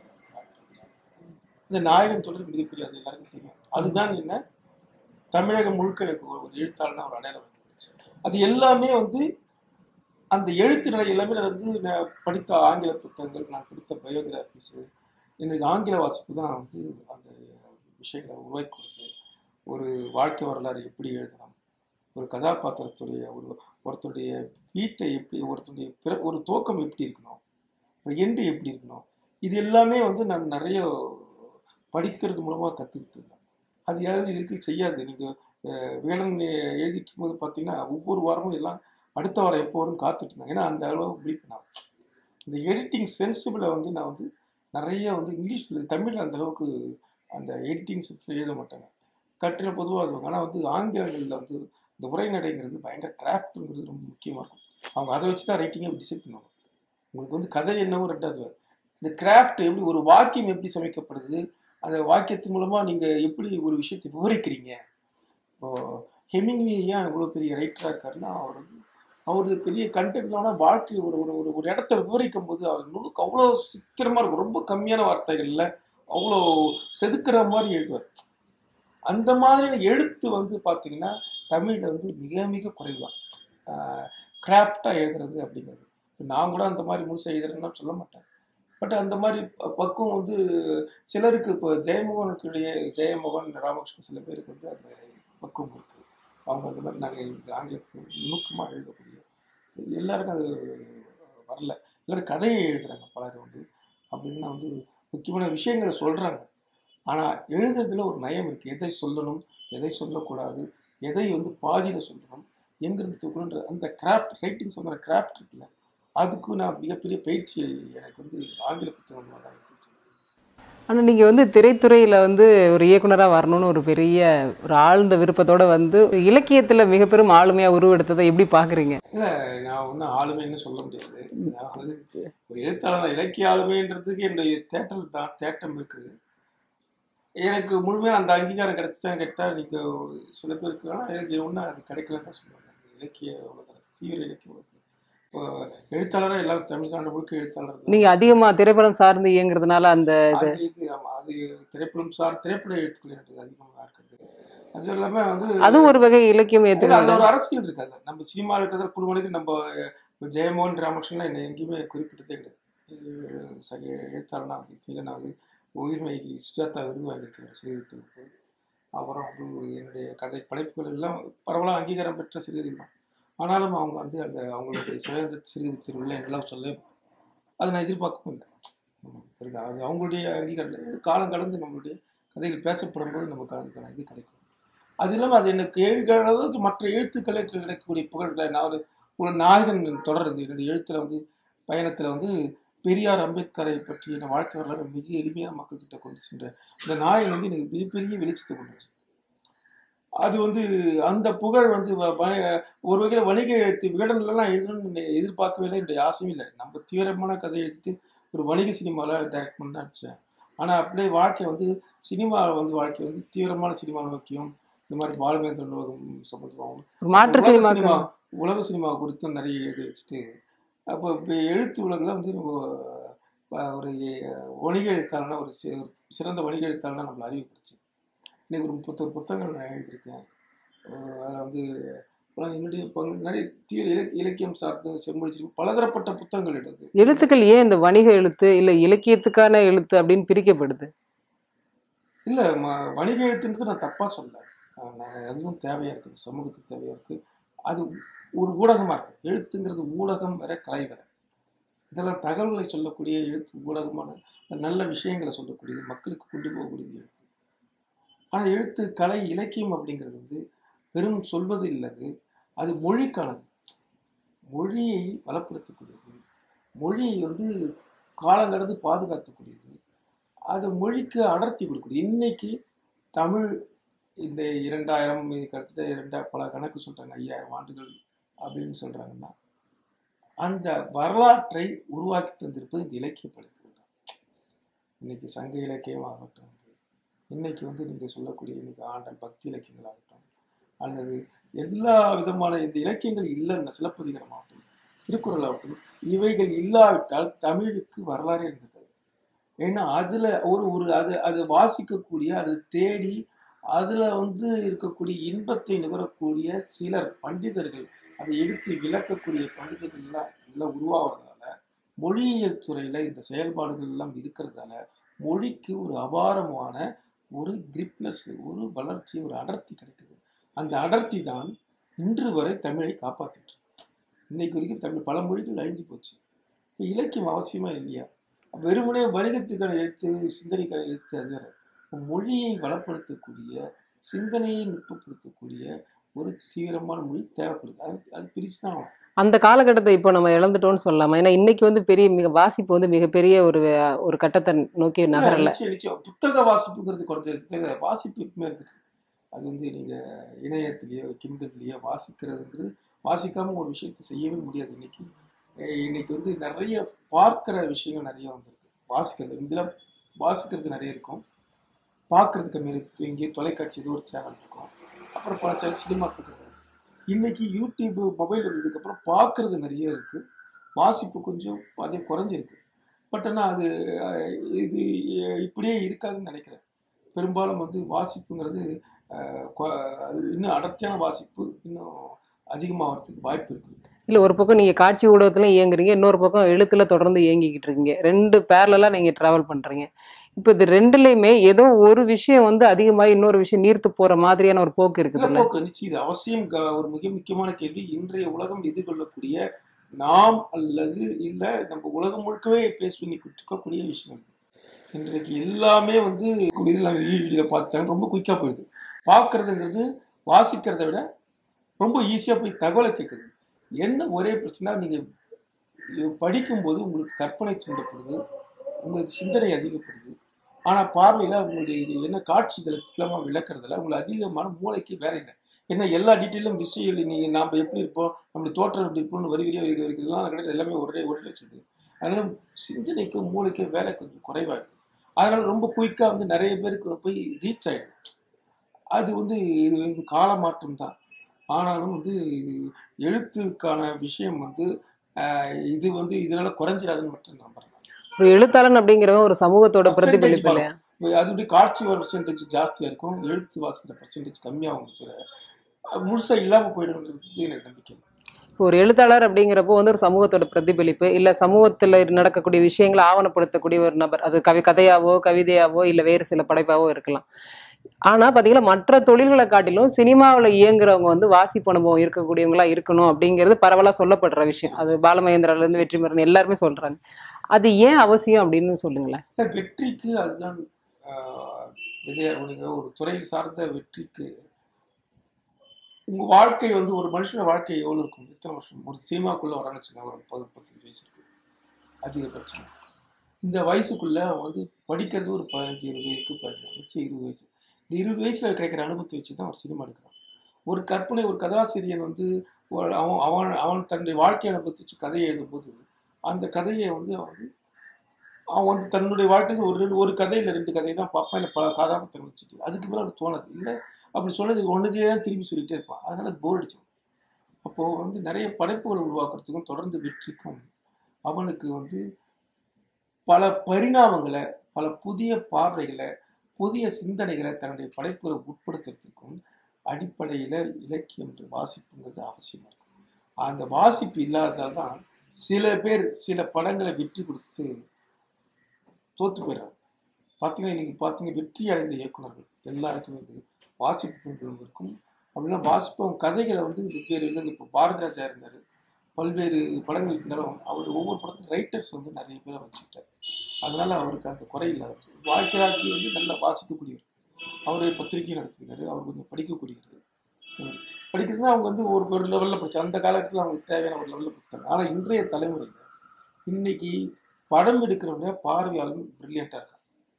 இந்த நாயகன் தொடர்பு மிகப்பெரிய அது எல்லாருக்கும் தெரியும் அதுதான் என்ன தமிழகம் முழுக்க எனக்கு ஒரு ஒரு எழுத்தாளனா ஒரு அடையாளம் இருந்துச்சு அது எல்லாமே வந்து அந்த எழுத்து நிலை எல்லாமே நான் வந்து நான் படித்த ஆங்கில புத்தகங்கள் நான் படித்த பயோகிராஃபிஸ் எனக்கு ஆங்கில வாசிப்பு தான் வந்து அந்த விஷயங்களை உருவாக்கி கொடுத்து ஒரு வாழ்க்கை வரலாறு எப்படி எழுதலாம் ஒரு கதாபாத்திரத்துடைய ஒரு ஒருத்தருடைய வீட்டை எப்படி ஒருத்தருடைய பிற ஒரு துவக்கம் எப்படி இருக்கணும் ஒரு எண்டு எப்படி இருக்கணும் இது எல்லாமே வந்து நான் நிறைய படிக்கிறது மூலமாக கற்றுக்கிட்டு இருந்தேன் அது யாரும் இருக்கு செய்யாது நீங்கள் வேணும் எழுதிட்டு இருக்கும்போது பார்த்தீங்கன்னா ஒவ்வொரு வாரமும் எல்லாம் அடுத்த வாரம் எப்போ வரும் காத்துட்டு இருந்தாங்க ஏன்னா அந்த அளவு பிரீக் நான் இந்த எடிட்டிங் சென்சிபிளை வந்து நான் வந்து நிறைய வந்து இங்கிலீஷ் தமிழில் அந்த அளவுக்கு அந்த எடிட்டிங் சென்ஸ் எழுத மாட்டாங்க கட்டுரை பொதுவாக எழுதுவாங்க ஆனால் வந்து ஆங்கிலங்களில் வந்து இந்த உரைநடைங்கிறது பயங்கர கிராஃப்ட்ங்கிறது ரொம்ப முக்கியமாக இருக்கும் அவங்க அதை வச்சு தான் ரைட்டிங்கே டிசைட் பண்ணுவாங்க உங்களுக்கு வந்து கதை என்னவோ ரெண்டாவது இந்த கிராஃப்ட் எப்படி ஒரு வாக்கியம் எப்படி சமைக்கப்படுது அந்த வாக்கியத்தின் மூலமாக நீங்கள் எப்படி ஒரு விஷயத்தை விவரிக்கிறீங்க இப்போ ஹெமிங்லி ஏன் இவ்வளோ பெரிய ரைட்டராக இருக்காருன்னா அவர் வந்து அவரு பெரிய கண்டென்ட்லான வாழ்க்கை ஒரு ஒரு ஒரு ஒரு இடத்த விவரிக்கும் போது அவர் நூலுக்கு அவ்வளோ சித்திரமாக இருக்கும் ரொம்ப கம்மியான வார்த்தைகளில் அவ்வளோ செதுக்குற மாதிரி எழுதுவார் அந்த மாதிரி எழுத்து வந்து பார்த்தீங்கன்னா தமிழில் வந்து மிக மிக குறைவான் கிராஃப்டாக எழுதுறது அப்படிங்கிறது இப்ப நான் கூட அந்த மாதிரி முழுசாக எழுதுறேன்னு சொல்ல மாட்டேன் பட் அந்த மாதிரி ப- பக்குவம் வந்து சிலருக்கு இப்போ ஜெயமோகனுக்குடைய ஜெயமோகன் ராமகிருஷ்ணன் சில பேருக்கு வந்து அந்த பக்குவம் இருக்குது அவங்க அந்த மாதிரி நாங்கள் ஆங்கிலத்தில் நுணுக்கமாக எழுதக்கூடிய எல்லாருக்கும் அது வரல எல்லாரும் கதையை எழுதுறாங்க பலர் வந்து அப்படின்னா வந்து முக்கியமான விஷயங்களை சொல்கிறாங்க ஆனால் எழுதுறதுல ஒரு நயம் இருக்குது எதை சொல்லணும் எதை சொல்லக்கூடாது எதை வந்து பாதியில் சொல்லணும் எங்கிருந்து தூக்கணுன்ற அந்த கிராஃப்ட் ரைட்டிங் சொல்கிற கிராஃப்ட் இருக்குல்ல அதுக்கு நான் மிகப்பெரிய பயிற்சி எனக்கு வந்து ஆங்கில புத்தகம் தான் எடுத்துட்டு இருக்கேன். ஆனால் நீங்கள் வந்து திரைத்துறையில் வந்து ஒரு இயக்குனராக வரணும்னு ஒரு பெரிய ஒரு ஆழ்ந்த விருப்பத்தோட வந்து இலக்கியத்தில் மிக பெரும் ஆளுமையாக உருவெடுத்ததை எப்படி பார்க்குறீங்க இல்ல நான் ஒன்றும் ஆளுமைன்னு சொல்ல முடியாது நான் வந்து ஒரு எழுத்தாளர் இலக்கிய ஆளுமைன்றதுக்கு என்னுடைய தேட்டல் தான் தேட்டம் இருக்குது எனக்கு முழுமையாக அந்த அங்கீகாரம் கிடைச்சிட்டான்னு கேட்டால் நீங்கள் சில பேருக்கு ஆனால் எனக்கு ஒன்றும் அது கிடைக்கலன்னு தான் சொல்லுவாங்க அந்த இலக்கிய உலகம் தீவிர இலக்கிய உலகம் இப்போ எழுத்தாளராக எல்லாரும் தமிழ்நாடு முழுக்க எழுத்தாளர் தான். நீங்கள் அதிகமாக திரைப்படம் சார்ந்து இயங்குறதுனால அந்த அது இது ஆமா அது திரைப்படம் சார் திரைப்பட எழுத்துக்கள் எனக்கு அதிகமாக இருக்கிறது அது இல்லாமல் வந்து அதுவும் ஒரு வகை இலக்கியம் இல்ல, ஏற்றுக்கணும் அதுல ஒரு அரசியல் இருக்காது நம்ம சினிமா இருக்கிறத குடும்பத்துக்கு நம்ம இப்ப ஜெயமோகன் ராமகிருஷ்ணன் என்னை எங்கேயுமே குறிப்பிட்டதே கிடையாது இது சரி எழுத்தாளனா கீழே நான் வந்து உயிர்மைக்கு சுஜாதா விருது வாங்கியிருக்கிறேன் சிறுகதைக்கு அப்புறம் வந்து என்னுடைய கதை படைப்புகள் எல்லாம் பரவலாக அங்கீகாரம் பெற்ற சிறுகதை தான் ஆனாலும் அவங்க வந்து அந்த அவங்களுடைய சுயந்த சிறுகதை திருவிழா என்னெல்லாம் சொல்ல அதை நான் எதிர்பார்க்கவும் இல்லை உம், புரியுதா அது அவங்களுடைய அங்கீகாரம் இல்லை. காலம் கடந்து நம்மளுடைய கதைகள் பேசப்படும் போது நமக்கு அதுக்கான இது கிடைக்கும் அது இல்லாமல் அது எனக்கு எழுதுகிற அளவுக்கு மற்ற எழுத்துக்களுக்கு கிடைக்கக்கூடிய புகழ்களை நான் ஒரு ஒரு நாயகன் தொடருது என்னுடைய எழுத்துல வந்து பயணத்துல வந்து பெரியார் அம்பேத்கரை பற்றிய வாழ்க்கை வரலாறு மிக எளிமையான மக்கள்கிட்ட கொண்டு சென்ற இந்த நாயகன் வந்து எனக்கு மிகப்பெரிய வெளிச்சத்தை கொண்டு அது வந்து அந்த புகழ் வந்து வ- வ- ஒரு வகையில் வணிக எழுத்து விகடன்லாம் எழுதணும்னு எதிர்பார்க்கவே இல்லை என்னுடைய ஆசையும் இல்லை நம்ம தீவிரமான கதை எழுதிட்டு ஒரு வணிக சினிமாவில் டைரக்ட் பண்ண நினச்சேன் ஆனால் அப்படியே வாழ்க்கை வந்து சினிமா வந்து வாழ்க்கை வந்து தீவிரமான சினிமா நோக்கியும் இந்த மாதிரி பாலமேந்திர உலகம் சம்பந்தமாகவும் ஒரு மாற்று உலக சினிமா சினிமா உலக சினிமா குறித்தும் நிறைய எழுதி வச்சுட்டு அப்போ இப்போ எழுத்து உலகில் வந்து நம்ம அஹ், ஒரு அஹ், வணிக எழுத்தாளனா ஒரு சி- ஒரு சிறந்த வணிக எழுத்தாளனா நம்மளை அறிவுப்படுச்சு இன்னைக்கு ஒரு முப்பத்தொரு புத்தகங்கள் நான் எழுதியிருக்கேன் அதில் வந்து அப்புறம் என்னுடைய பங்கு நிறைய தீவிர இலக் இலக்கியம் சார்ந்து செம்மொழி பலதரப்பட்ட புத்தகங்கள் எழுது எழுத்துக்கள் ஏன் இந்த வணிக எழுத்து இல்ல இலக்கியத்துக்கான எழுத்து அப்படின்னு பிரிக்கப்படுது இல்லை ம வணிக எழுத்துன்றது நான் தப்பாக சொல்ல நான் அதுவும் தேவையாக இருக்குது சமூகத்துக்கு தேவையாக இருக்குது அது ஒரு ஊடகமாக இருக்குது எழுத்துங்கிறது ஊடகம் வேற கலை வேற இதெல்லாம் தகவல்களை சொல்லக்கூடிய எழுத்து ஊடகமான நல்ல விஷயங்களை சொல்லக்கூடியது மக்களுக்கு கொண்டு போகக்கூடியது எழுத்து ஆனால் எழுத்து கலை இலக்கியம் அப்படிங்கிறது வந்து வெறும் சொல்வது இல்லது அது மொழிக்கானது மொழியை வளப்படுத்தக்கூடியது மொழியை வந்து காலங்கடந்து பாதுகாக்கக்கூடியது அது மொழிக்கு அடர்த்தி கொடுக்கக்கூடியது இன்னைக்கு தமிழ் இந்த இரண்டாயிரம் இதுக்கு அடுத்த இரண்டா பல கணக்கு சொல்றாங்க ஐயாயிரம் ஆண்டுகள் அப்படின்னு சொல்றாங்கன்னா அந்த வரலாற்றை உருவாக்கி தந்திருப்பது இந்த இலக்கிய படைப்புகள் தான் இன்னைக்கு சங்க இலக்கியம் ஆகட்டும் இன்னைக்கு வந்து நீங்க சொல்லக்கூடிய இன்னைக்கு ஆண்டல் பக்தி இலக்கியங்கள் ஆகட்டும் அல்லது எல்லா விதமான இந்த இலக்கியங்கள் இல்லைன்னு சிலப்பதிகாரம் ஆகட்டும் திருக்குறள் ஆகட்டும் இவைகள் இல்லாவிட்டால் தமிழுக்கு வரலாறே இருந்தது ஏன்னா அதுல ஒரு ஒரு அது அது வாசிக்கக்கூடிய அது தேடி அதுல வந்து இருக்கக்கூடிய இன்பத்தை நுகரக்கூடிய சிலர் பண்டிதர்கள் அதை எடுத்து விளக்கக்கூடிய பண்டிதர்கள் எல்லாம் எல்லாம் உருவாகிறதால மொழியியல் துறையில இந்த செயல்பாடுகள் எல்லாம் இருக்கிறதால மொழிக்கு ஒரு அபாரமான ஒரு கிரிப்னஸ் ஒரு வளர்ச்சி ஒரு அடர்த்தி கிடைக்குது அந்த அடர்த்தி தான் இன்று வரை தமிழை காப்பாத்திட்டு இருக்கு. இன்னைக்கு வரைக்கும் தமிழ் பல மொழிகள் அழிஞ்சு போச்சு இப்போ இலக்கியம் அவசியமா இல்லையா வெறுமனே வணிகத்துக்கான எழுத்து சிந்தனைக்கான எழுத்து அது வேற மொழியை வளப்படுத்தக்கூடிய சிந்தனையை நுட்பப்படுத்தக்கூடிய ஒரு தீவிரமான மொழி தேவைப்படுது அது அது பிரிச்சு தான் ஆகணும். அந்த காலகட்டத்தை இப்போ நம்ம இழந்துட்டோம்னு சொல்லலாமா ஏன்னா இன்னைக்கு வந்து பெரிய மிக வாசிப்பு வந்து மிகப்பெரிய ஒரு ஒரு கட்டத்தை நோக்கி நகரல நிச்சயம் நிச்சயம் புத்தக வாசிப்புங்கிறது குறைஞ்சது வாசிப்பு எப்பவுமே இருக்குது அது வந்து நீங்க இணையத்திலேயோ கிண்டர்லேயோ வாசிக்கிறதுங்கிறது வாசிக்காம ஒரு விஷயத்தை செய்யவே முடியாது இன்னைக்கு அஹ் இன்னைக்கு வந்து நிறைய பார்க்கிற விஷயங்கள் நிறைய வந்திருக்கு வாசிக்கிறது இதில் வாசிக்கிறது நிறைய இருக்கும் பார்க்கறது கம்மி இருக்கு இங்கே தொலைக்காட்சி ஏதோ ஒரு சேனல் இருக்கும் அப்புறம் பல சேனல் சினிமா இருக்குது இன்னைக்கு யூடியூப் மொபைல் வந்ததுக்கப்புறம் பார்க்கறது நிறைய இருக்கு வாசிப்பு கொஞ்சம் அதே குறைஞ்சிருக்கு பட் ஆனால் அது அஹ், இது அஹ், இப்படியே இருக்காதுன்னு நினைக்கிறேன் பெரும்பாலும் வந்து வாசிப்புங்கிறது அஹ், கொ- அது இன்னும் அடர்த்தியான வாசிப்பு இன்னும் அதிகமாகிறதுக்கு வாய்ப்பு இருக்குது இல்ல ஒரு பக்கம் நீங்க காட்சி ஊடகத்துல இயங்குறீங்க இன்னொரு பக்கம் எழுத்துல தொடர்ந்து இயங்கிக்கிட்டு இருக்கீங்க ரெண்டு பேரலா நீங்க டிராவல் பண்றீங்க இப்போ இது ரெண்டுலயுமே ஏதோ ஒரு விஷயம் வந்து அதிகமாக இன்னொரு விஷயம் நீர்த்து போற மாதிரியான ஒரு போக்கு இருக்குதுல்ல போக்கு நிச்சயம் இது அவசியம் க- ஒரு மிக முக்கியமான கேள்வி இன்றைய உலகம் எதிர்கொள்ளக்கூடிய நாம் அல்லது இல்ல நம்ம உலகம் முழுக்கவே பேஸ் பண்ணி இருக்கக்கூடிய விஷயம் இது. இன்றைக்கு எல்லாமே வந்து இதில் வீடியோவில் பார்த்தாங்க ரொம்ப குயிக்காக போயிடுது பார்க்கறதுங்கிறது வாசிக்கிறத விட ரொம்ப ஈஸியாக போய் தகவலை கேட்குது என்ன ஒரே பிரச்சனை நீங்கள் படிக்கும்போது உங்களுக்கு கற்பனை தூண்டப்படுது உங்களுக்கு சிந்தனை அதிகப்படுது ஆனால் பார்வையில் உங்களுடைய இது என்ன காட்சி தளமாக விளக்குறதுல உங்களுக்கு அதிகமான மூளைக்கு வேற இல்லை ஏன்னா எல்லா டீட்டெயிலும் விஷயம் நீங்கள் நாம் எப்படி இருப்போம் நம்மளுடைய தோற்றம் எப்படி இருப்போம்னு வரி வரியாக வரி வரைக்கும் கிடையாது எல்லாமே ஒரே ஒரே சொல்லுது அதனால சிந்தனைக்கும் மூளைக்கும் வேலை கொஞ்சம் குறைவாக இருக்குது அதனால ரொம்ப குயிக்காக வந்து நிறைய பேருக்கு போய் ரீச் ஆகிடும் அது வந்து இது வந்து கால மாற்றம் தான் ஆனாலும் வந்து இது எழுத்துக்கான விஷயம் வந்து ஆஹ், இது வந்து இதனால குறைஞ்சிடாதுன்னு மட்டும் நம்புறேன் ஒரு எழுத்தாளன் அப்படிங்கிறவன் ஒரு சமூகத்தோட பிரதிபலிப்பு இல்லையா அது அப்படி காட்சி பர்சன்டேஜ் ஜாஸ்தியாக இருக்கும் எழுத்து வாசிக்கிற பர்சன்டேஜ் கம்மியாகும் தவிர முழுசாக இல்லாமல் போயிடும்ன்றது எனக்கு நம்பிக்கை இப்போ ஒரு எழுத்தாளர் அப்படிங்கிறப்போ வந்து ஒரு சமூகத்தோட பிரதிபலிப்பு இல்ல சமூகத்துல நடக்கக்கூடிய விஷயங்களை ஆவணப்படுத்தக்கூடிய ஒரு நபர் அது கவி கதையாவோ கவிதையாவோ இல்ல வேறு சில படைப்பாவோ இருக்கலாம் ஆனா பாத்தீங்கன்னா மற்ற தொழில்களை காட்டிலும் சினிமாவுல இயங்குறவங்க வந்து வாசிப்பு அனுபவம் இருக்கக்கூடியவங்களா இருக்கணும் அப்படிங்கிறது பரவலா சொல்லப்படுற விஷயம் அது பாலமகேந்திரால இருந்து வெற்றிமாறன் எல்லாருமே சொல்றாங்க அது ஏன் அவசியம் அப்படின்னு சொல்லுங்களேன் இல்ல, வெற்றிக்கு அதுதான் ஆஹ், விதையா நீங்க ஒரு துறை சார்ந்த வெற்றிக்கு உங்க வாழ்க்கை வந்து ஒரு மனுஷனோட வாழ்க்கை எவ்வளவு இருக்கும் எத்தனை வருஷம் ஒரு சினிமாக்குள்ள வரான்னு வச்சுக்கோங்க ஒரு முப்பது முப்பத்தஞ்சு வயசு இருக்கு அதிகபட்சம் இந்த வயசுக்குள்ள அவன் வந்து படிக்கிறது ஒரு பதினஞ்சு இருபது வயசுக்கு படிக்கிறான் வச்சு இருபது வயசு இந்த இருபது வயசுல கிடைக்கிற அனுபவத்தை வச்சு தான் ஒரு சினிமா எடுக்கிறான் ஒரு கற்பனை ஒரு கதாசிரியன் வந்து ஒரு- அவன் அவன் அவன் தன்னுடைய வாழ்க்கை அனுபவத்தை வச்சு கதையை எழுதும்போது அந்த கதையை வந்து அவன் வந்து அவன் வந்து தன்னுடைய வாழ்க்கைக்கு ஒரு ரெண்டு ஒரு கதை இல்லை ரெண்டு கதை தான் பார்ப்பான் இல்லை பல கதாபாத்திரம் வச்சுட்டு அதுக்கு மேலே அவனுக்கு தோணாது இல்லை அப்படி சொன்னது ஒன்றதே தான் திரும்பி சொல்லிட்டே இருப்பான் அதனால அது போர் அடிச்சிடும் அப்போது வந்து நிறைய படைப்புகள் உருவாக்குறதுக்கும் தொடர்ந்து வெற்றிக்கும் அவனுக்கு வந்து பல பரிணாமங்களை பல புதிய பார்வைகளை புதிய சிந்தனைகளை தன்னுடைய படைப்புகளை உட்படுத்துறதுக்கும் அடிப்படையில் இலக்கியம் என்று வாசிப்புங்கிறது அவசியமாக இருக்கும் அந்த வாசிப்பு இல்லாததால் தான் சில பேர் சில படங்களை வெற்றி கொடுத்துட்டு தோத்து போயிடுறாங்க பார்த்தீங்கன்னா நீங்கள் பார்த்தீங்க வெற்றி அடைந்த இயக்குனர்கள் எல்லாருக்குமே வந்து வாசிப்பு இருக்கும் அப்படின்னா வாசிப்பவங்க கதைகளை வந்து வெவ்வேறு இதில் இப்போ பாரதிராஜா இருந்தார் பல்வேறு படங்கள் இருந்தாலும் அவர் ஒவ்வொரு படத்துக்கும் ரைட்டர்ஸ் வந்து நிறைய பேரை வச்சுக்கிட்டார் அதனால அவருக்கு அந்த குறை இல்லாத வாழ்க்கையாக்கி வந்து நல்லா வாசிக்கக்கூடியவர் அவர் பத்திரிகை நடத்திருக்காரு அவர் கொஞ்சம் படிக்கக்கூடியவர் படிக்கிறதுனா அவங்க வந்து ஒரு ஒரு லெவலில் படிச்சு அந்த காலத்தில் அவங்களுக்கு தேவையான ஒரு லெவலில் படித்தாங்க ஆனால் இன்றைய தலைமுறையில் இன்னைக்கு படம் எடுக்கிறவங்க பார்வையாளர்கள் பிரில்லியண்ட்டாக இருக்காங்க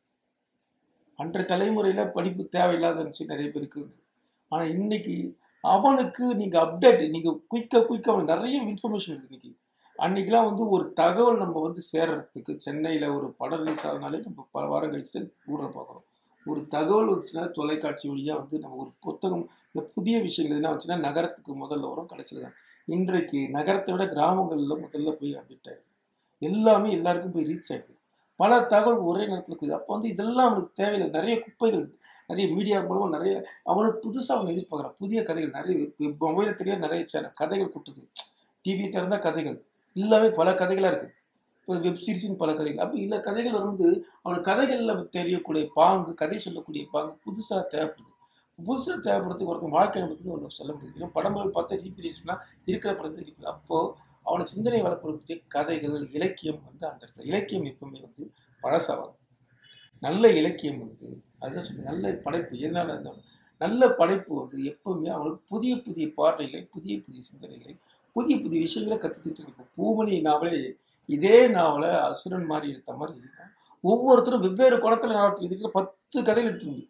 அன்றைய தலைமுறையில் படிப்பு தேவையில்லாத இருந்துச்சு நிறைய பேருக்கு ஆனால் இன்னைக்கு அவனுக்கு நீங்கள் அப்டேட் நீங்கள் குயிக்காக குயிக்காக அவனுக்கு நிறைய இன்ஃபர்மேஷன் இருக்குது இன்னைக்கு அன்னைக்கெல்லாம் வந்து ஒரு தகவல் நம்ம வந்து சேர்றதுக்கு சென்னையில் ஒரு படம் ரிலீஸ் ஆகுனாலே நம்ம பல வாரம் கழிச்சு ஊரில் பார்க்குறோம் ஒரு தகவல் வந்துச்சுன்னா தொலைக்காட்சி வழியாக வந்து நம்ம ஒரு புத்தகம் இந்த புதிய விஷயங்கள் எதுனா வந்துச்சுன்னா நகரத்துக்கு முதல்ல வரும் கடைசியில் தான் இன்றைக்கு நகரத்தை விட கிராமங்களில் முதல்ல போய் அப்டேட் ஆகிடுது எல்லாமே எல்லாருக்கும் போய் ரீச் ஆகிடுது பல தகவல் ஒரே நேரத்தில் இருக்குது அப்போ வந்து இதெல்லாம் அவனுக்கு தேவையில்லை நிறைய குப்பைகள் நிறைய மீடியா மூலமாக நிறைய அவனுக்கு புதுசாக அவன் எதிர்பார்க்குறான் புதிய கதைகள் நிறைய மொபைலில் தெரியாத நிறைய சேனல் கதைகள் கொட்டுது டிவி திறந்தா கதைகள் எல்லாமே பல கதைகளாக இருக்குது இப்போ வெப் சீரிஸின் பல கதைகள் அப்போ இல்லை கதைகள் வந்து அவனுக்கு கதைகளில் தெரியக்கூடிய பாங்கு கதை சொல்லக்கூடிய பாங்கு புதுசாக தேவைப்படுது புதுசாக தேவைப்படுறதுக்கு ஒருத்தன் வாழ்க்கை அனுபவத்துக்கு ஒன்று சொல்ல முடியுது இன்னும் படங்கள் பார்த்தா ரீக்ரியேஷன்லாம் இருக்கிற படத்தை இருக்குது அப்போது அவனை சிந்தனை வளர்க்கக்கூடிய கதைகள் இலக்கியம் வந்து அந்த இடத்துல இலக்கியம் எப்பவுமே வந்து பழசாகும் நல்ல இலக்கியம் வந்து அதுதான் சொல்ல நல்ல படைப்பு எதனால இருந்தாலும் நல்ல படைப்பு வந்து எப்பவுமே அவனுக்கு புதிய புதிய பார்வைகளை புதிய புதிய சிந்தனைகளை புதிய புதிய விஷயங்களை கற்றுக்கிட்டு இருக்கும் பூமணி நாவலே இதே நாவலை அசுரன் மாதிரி எடுத்த மாதிரி இருக்கும் ஒவ்வொருத்தரும் வெவ்வேறு குளத்துல நாவல் இதுக்கு பத்து கதைகள் எடுத்து முடியும்